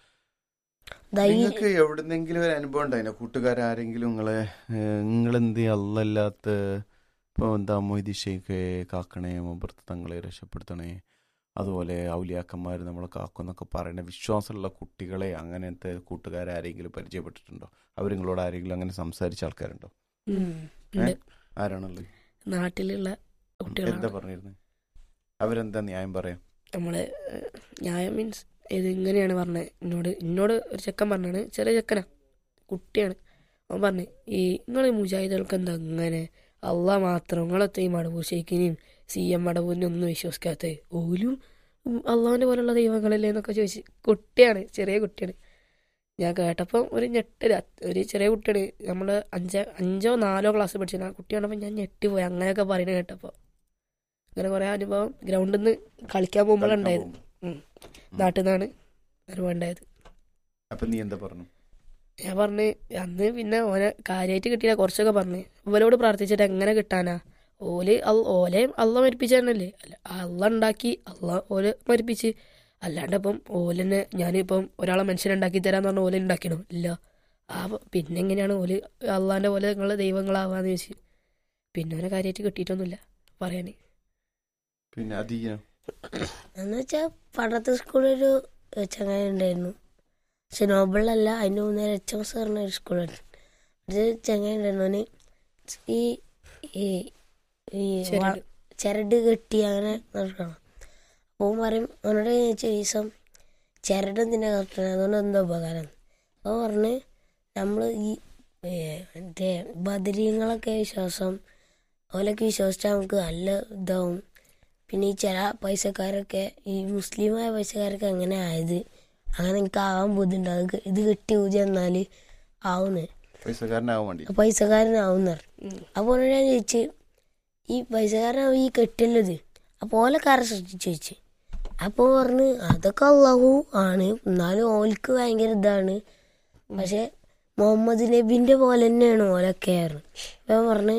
ധൈര്യം നിങ്ങൾക്ക് എവിടുന്നെങ്കിലും ഒരു അനുഭവം ഉണ്ടായില്ല കൂട്ടുകാരാരെങ്കിലും നിങ്ങളെ നിങ്ങളെന്ത് അല്ലല്ലാത്ത ഇപ്പോൾ എന്താ മൊയ്തി ഷെയ്ഖെ കാക്കണേ മുമ്പർത്ത് തങ്ങളെ രക്ഷപ്പെടുത്തണേ അതുപോലെ ഔലിയാക്കന്മാർ നമ്മളെ കാക്കുന്നൊക്കെ പറയുന്ന വിശ്വാസമുള്ള കുട്ടികളെ അങ്ങനത്തെ കൂട്ടുകാരാരെങ്കിലും പരിചയപ്പെട്ടിട്ടുണ്ടോ അവർ നിങ്ങളോട് ആരെങ്കിലും അങ്ങനെ സംസാരിച്ച ആൾക്കാരുണ്ടോ ഉം. ഉണ്ട്. ആരാണുള്ളത് നാട്ടിലുള്ള എന്താ കുട്ടികളാണ് പറഞ്ഞിരുന്നത് അവരെന്താ ന്യായം പറയാം നമ്മള് ഏഹ്, ന്യായം മീൻസ് ഇത് ഇങ്ങനെയാണ് പറഞ്ഞത് എന്നോട് എന്നോട് ഒരു ചെക്കൻ പറഞ്ഞാണ് ചെറിയ ചെക്കനാ കുട്ടിയാണ് അവൻ പറഞ്ഞു ഈ നിങ്ങൾ മുജാഹിദുകൾക്ക് എന്താ ഇങ്ങനെ അള്ളാ മാത്രം നിങ്ങളത്തെ ഈ മടവൂർ ഷെയ്ക്കിനെയും സി എം മടവൂരിനെ ഒന്നും വിശ്വസിക്കാത്ത ഓലും അള്ളാഹിന്റെ പോലുള്ള ദൈവങ്ങളല്ലേ എന്നൊക്കെ ചോദിച്ച് കുട്ടിയാണ് ചെറിയ കുട്ടിയാണ് ഞാൻ കേട്ടപ്പം ഒരു ഞെട്ടല് അത് ഒരു ചെറിയ കുട്ടിയാണ് നമ്മൾ അഞ്ചോ അഞ്ചോ നാലോ ക്ലാസ് പഠിച്ചത് ആ കുട്ടി കണ്ടപ്പോൾ ഞാൻ ഞെട്ടിപ്പോയി അങ്ങനെയൊക്കെ പറയുന്നത് കേട്ടപ്പോൾ അങ്ങനെ കുറേ അനുഭവം ഗ്രൗണ്ടിൽ നിന്ന് കളിക്കാൻ പോകുമ്പോഴുണ്ടായത് ഉം. നാട്ടിൽ നിന്നാണ് അനുഭവം ഉണ്ടായത് അപ്പൊ നീ എന്താ പറഞ്ഞു ഞാൻ പറഞ്ഞ് അന്ന് പിന്നെ ഓനെ കാര്യമായിട്ട് കിട്ടിയില്ല കുറച്ചൊക്കെ പറഞ്ഞ് ഇവരോട് പ്രാർത്ഥിച്ചിട്ട് എങ്ങനെ കിട്ടാനാ ഓല് അൽ- ഓലെയും അള്ള മരിപ്പിച്ച തന്നെയല്ലേ അല്ല അള്ള ഉണ്ടാക്കി അള്ള ഓല് മരിപ്പിച്ച് അല്ലാണ്ട് ഇപ്പം ഓലെന്നെ ഞാനിപ്പം ഒരാളെ മനുഷ്യനുണ്ടാക്കി തരാന്ന് പറഞ്ഞ ഓല ഉണ്ടാക്കണോ ഇല്ല ആ പ- പിന്നെ എങ്ങനെയാണ് ഓല് അള്ളാന്റെ പോലെ നിങ്ങളെ ദൈവങ്ങളാവാന്ന് ചോദിച്ചു പിന്നെ ഓനെ കാര്യമായിട്ട് കിട്ടിയിട്ടൊന്നുമില്ല പറയാന് പിന്നെ അധീനം എന്ന് വെച്ചാൽ പണ്ടത്തെ സ്കൂളിലൊരു ചങ്ങായി ഉണ്ടായിരുന്നു പക്ഷെ നോബിളല്ല അതിൻ്റെ മുന്നേ എച്ച് എം എസ് പറഞ്ഞ ഒരു സ്കൂളുണ്ട് ഒരു ചങ്ങായി ഉണ്ടായിരുന്നു അവന് ഈ ഈ ഈ ശരി വ- ചരട് കെട്ടി അങ്ങനെ നടക്കണം അപ്പോൾ പറയും അവനോട് ഞാൻ ചോദിച്ച ദിവസം ചരട് എന്തിനാ കെട്ടണത് അതുകൊണ്ട് എന്താ ഉപകാരം അപ്പോൾ പറഞ്ഞ് നമ്മൾ ഈ ഏ, മറ്റേ ബദരീങ്ങളൊക്കെ വിശ്വാസം ഓലൊക്കെ വിശ്വസിച്ചാൽ നമുക്ക് നല്ല ഇതാവും പിന്നെ ഈ ചില പൈസക്കാരൊക്കെ ഈ മുസ്ലിമായ പൈസക്കാരൊക്കെ അങ്ങനെ ആയത് അങ്ങനെ എനിക്ക് ആവാൻ ബുദ്ധിമുട്ട് അത് ക- ഇത് കെട്ടി ഊതി എന്നാൽ ആവുന്നേ പൈസക്കാരനാവാൻ വേണ്ടി പൈസക്കാരനാവുന്ന ഉം. അപ്പോൾ ഞാൻ ചോദിച്ച് ഈ പൈസക്കാരനാവും ഈ കെട്ടുള്ളത് അപ്പോൾ ഓലക്കാരെ സൃഷ്ടിച്ച് ചോദിച്ചു അപ്പോൾ പറഞ്ഞ് അതൊക്കെ അള്ളാഹു ആണ് എന്നാലും ഓൽക്ക് ഭയങ്കര ഇതാണ് പക്ഷെ മുഹമ്മദ് നബിന്റെ പോലെ തന്നെയാണ് ഓലൊക്കെ ആയിരുന്നു അപ്പം ഞാൻ പറഞ്ഞ്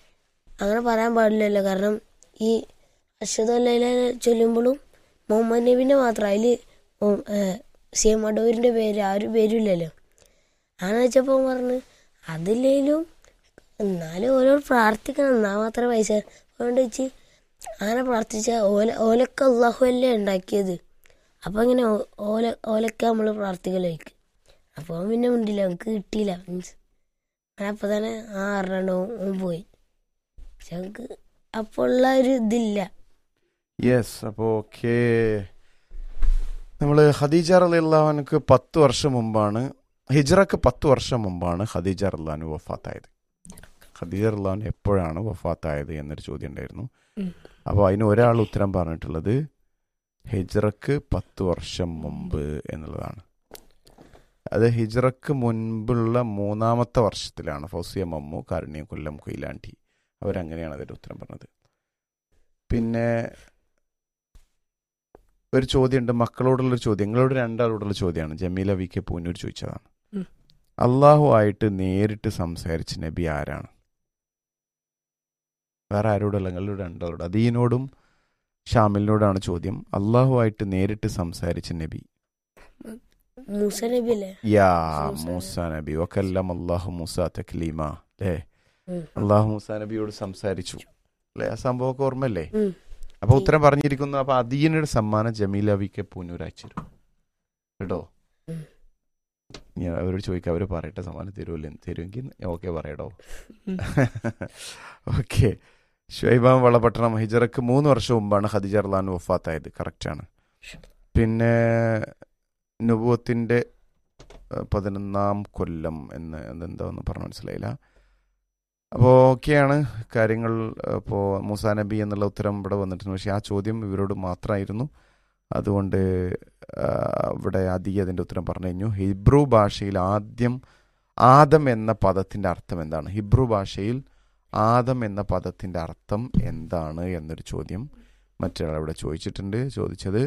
അങ്ങനെ പറയാൻ പാടില്ലല്ലോ കാരണം ഈ അശ്വത് അല്ലയില ചൊല്ലുമ്പോഴും മുഹമ്മദ് നബിന്റെ മാത്രം അതിൽ സി എം അടൂരിന്റെ പേര് ആ ഒരു പേരില്ലല്ലോ അങ്ങനെ വെച്ചപ്പോൾ പറഞ്ഞ് അതില്ലേലും എന്നാലും ഓരോട് പ്രാർത്ഥിക്കണം എന്നാ മാത്രമേ പൈസ അതുകൊണ്ട് വെച്ച് അങ്ങനെ പ്രാർത്ഥിച്ച ഓല ഓലൊക്കെ അള്ളാഹു അല്ലേ ഉണ്ടാക്കിയത് അപ്പം ഇങ്ങനെ ഓ- ഓല ഓലൊക്കെ നമ്മൾ പ്രാർത്ഥിക്കലായിരിക്കും അപ്പോൾ പിന്നെ മുണ്ടില്ല നമുക്ക് കിട്ടിയില്ല മീൻസ് അങ്ങനെ അപ്പോൾ തന്നെ ആ ആറെണ്ണവും പോയി പക്ഷെ നമുക്ക് അപ്പോൾ ഉള്ള ഒരു ഇതില്ല യെസ് അപ്പോൾ ഓക്കെ നമ്മൾ ഖദീജ റലിള്ളാഹുനക്ക് പത്ത് വർഷം മുമ്പാണ് ഹിജ്റക്ക് പത്ത് വർഷം മുമ്പാണ് ഖദീജ റല്ലാഹു വഫാത്തായത് ഖദീജ റല്ലാഹു എപ്പോഴാണ് വഫാത്തായത് എന്നൊരു ചോദ്യം ഉണ്ടായിരുന്നു ഉം. അപ്പോൾ അതിന് ഒരാൾ ഉത്തരം പറഞ്ഞിട്ടുള്ളത് ഹിജ്റക്ക് പത്ത് വർഷം മുമ്പ് എന്നുള്ളതാണ് അത് ഹിജ്റക്ക് മുൻപുള്ള മൂന്നാമത്തെ വർഷത്തിലാണ് ഫൗസിയ മമ്മു കാരുണ്യ കൊല്ലം കൊയിലാണ്ടി അവരങ്ങനെയാണ് അതിൻ്റെ ഉത്തരം പറഞ്ഞത് പിന്നെ ഒരു ചോദ്യമുണ്ട് മക്കളോടുള്ളൊരു ചോദ്യം നിങ്ങളോട് രണ്ടാളോടുള്ള ചോദ്യമാണ് ജമീല വി കെ പൂനൂർ ചോദിച്ചതാണ് ഉം. അള്ളാഹു ആയിട്ട് നേരിട്ട് സംസാരിച്ച നബി ആരാണ് വേറെ ആരോടല്ല നിങ്ങളോട് രണ്ടാളോട് അദീനോടും ഷാമിലിനോടാണ് ചോദ്യം അള്ളാഹു ആയിട്ട് നേരിട്ട് സംസാരിച്ച നബി മൂസ നബി അല്ലേ യാ മൂസ മൂസ നബി വക്കല്ലം അള്ളാഹു മൂസ തക്ലീമ അല്ലേ ഉം. അള്ളാഹു മൂസ നബിയോട് സംസാരിച്ചു അല്ലേ ആ സംഭവമൊക്കെ ഓർമ്മല്ലേ ഉം. അപ്പൊ ഉത്തരം പറഞ്ഞിരിക്കുന്നു അപ്പൊ അദീനയുടെ സമ്മാനം ജമീല വി കെ പൂനൂർ അയച്ചിരും കേട്ടോ ഉം. ഞാൻ അവരോട് ചോദിക്കാം അവര് പറയട്ടെ സമ്മാനം തരുമല്ലോ തരുമെങ്കിൽ ഓക്കെ പറയടോ ഉം. ഓക്കെ ഷുഹൈബാം വളപട്ടണം ഹിജറക്ക് മൂന്ന് വർഷം മുമ്പാണ് ഖദിജ അർലാൻ വഫാത്തായത് കറക്റ്റാണ് പിന്നെ നുബുവത്തിൻ്റെ പതിനൊന്നാം കൊല്ലം എന്ന് എന്താന്ന് പറഞ്ഞ മനസ്സിലായില്ല അപ്പോൾ ഓക്കെയാണ് കാര്യങ്ങൾ ഇപ്പോൾ മൂസാ നബി എന്നുള്ള ഉത്തരം ഇവിടെ വന്നിട്ടുണ്ട് പക്ഷേ ആ ചോദ്യം ഇവരോട് മാത്രമായിരുന്നു അതുകൊണ്ട് ആ, ഇവിടെ അധികം അതിൻ്റെ ഉത്തരം പറഞ്ഞു കഴിഞ്ഞു ഹിബ്രു ഭാഷയിൽ ആദ്യം ആദം എന്ന പദത്തിൻ്റെ അർത്ഥം എന്താണ് ഹിബ്രു ഭാഷയിൽ ആദം എന്ന പദത്തിൻ്റെ അർത്ഥം എന്താണ് എന്നൊരു ചോദ്യം മറ്റൊരാൾ ഇവിടെ ചോദിച്ചിട്ടുണ്ട് ചോദിച്ചത്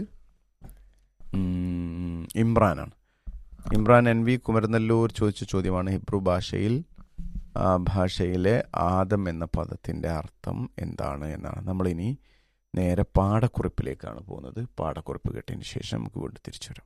ഉം, ഇമ്രാനാണ് ഇമ്രാൻ എൻ വി കുമരനെല്ലൂർ ചോദിച്ച ചോദ്യമാണ് ഹിബ്രു ഭാഷയിൽ ആ ഭാഷയിലെ ആദം എന്ന പദത്തിൻ്റെ അർത്ഥം എന്താണ് എന്നാണ് നമ്മളിനി നേരെ പാഠക്കുറിപ്പിലേക്കാണ് പോകുന്നത് പാഠക്കുറിപ്പ് കേട്ടതിന് ശേഷം നമുക്ക് വീണ്ടും തിരിച്ചു വരാം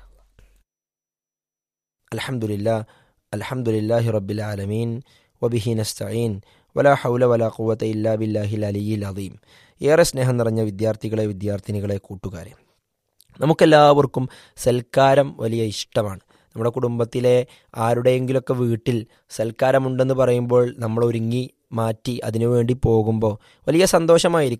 الحمد لله الحمد لله رب العالمين وبه نستعين ولا حول ولا قوة إلا بالله العلي العظيم ഏറെ സ്നേഹം നിറഞ്ഞ വിദ്യാർത്ഥികളെ വിദ്യാർത്ഥിനികളെ കൂട്ടുകാരെ നമുക്കെല്ലാവർക്കും സൽക്കാരം വലിയ ഇഷ്ടമാണ് നമ്മുടെ കുടുംബത്തിലെ ആരുടെയെങ്കിലൊക്കെ വീട്ടിൽ സൽക്കാരമുണ്ടെന്ന് പറയുമ്പോൾ നമ്മൾ ഒരുങ്ങി മാറ്റി അതിനുവേണ്ടി പോകുമ്പോൾ വലിയ സന്തോഷമായിരിക്കും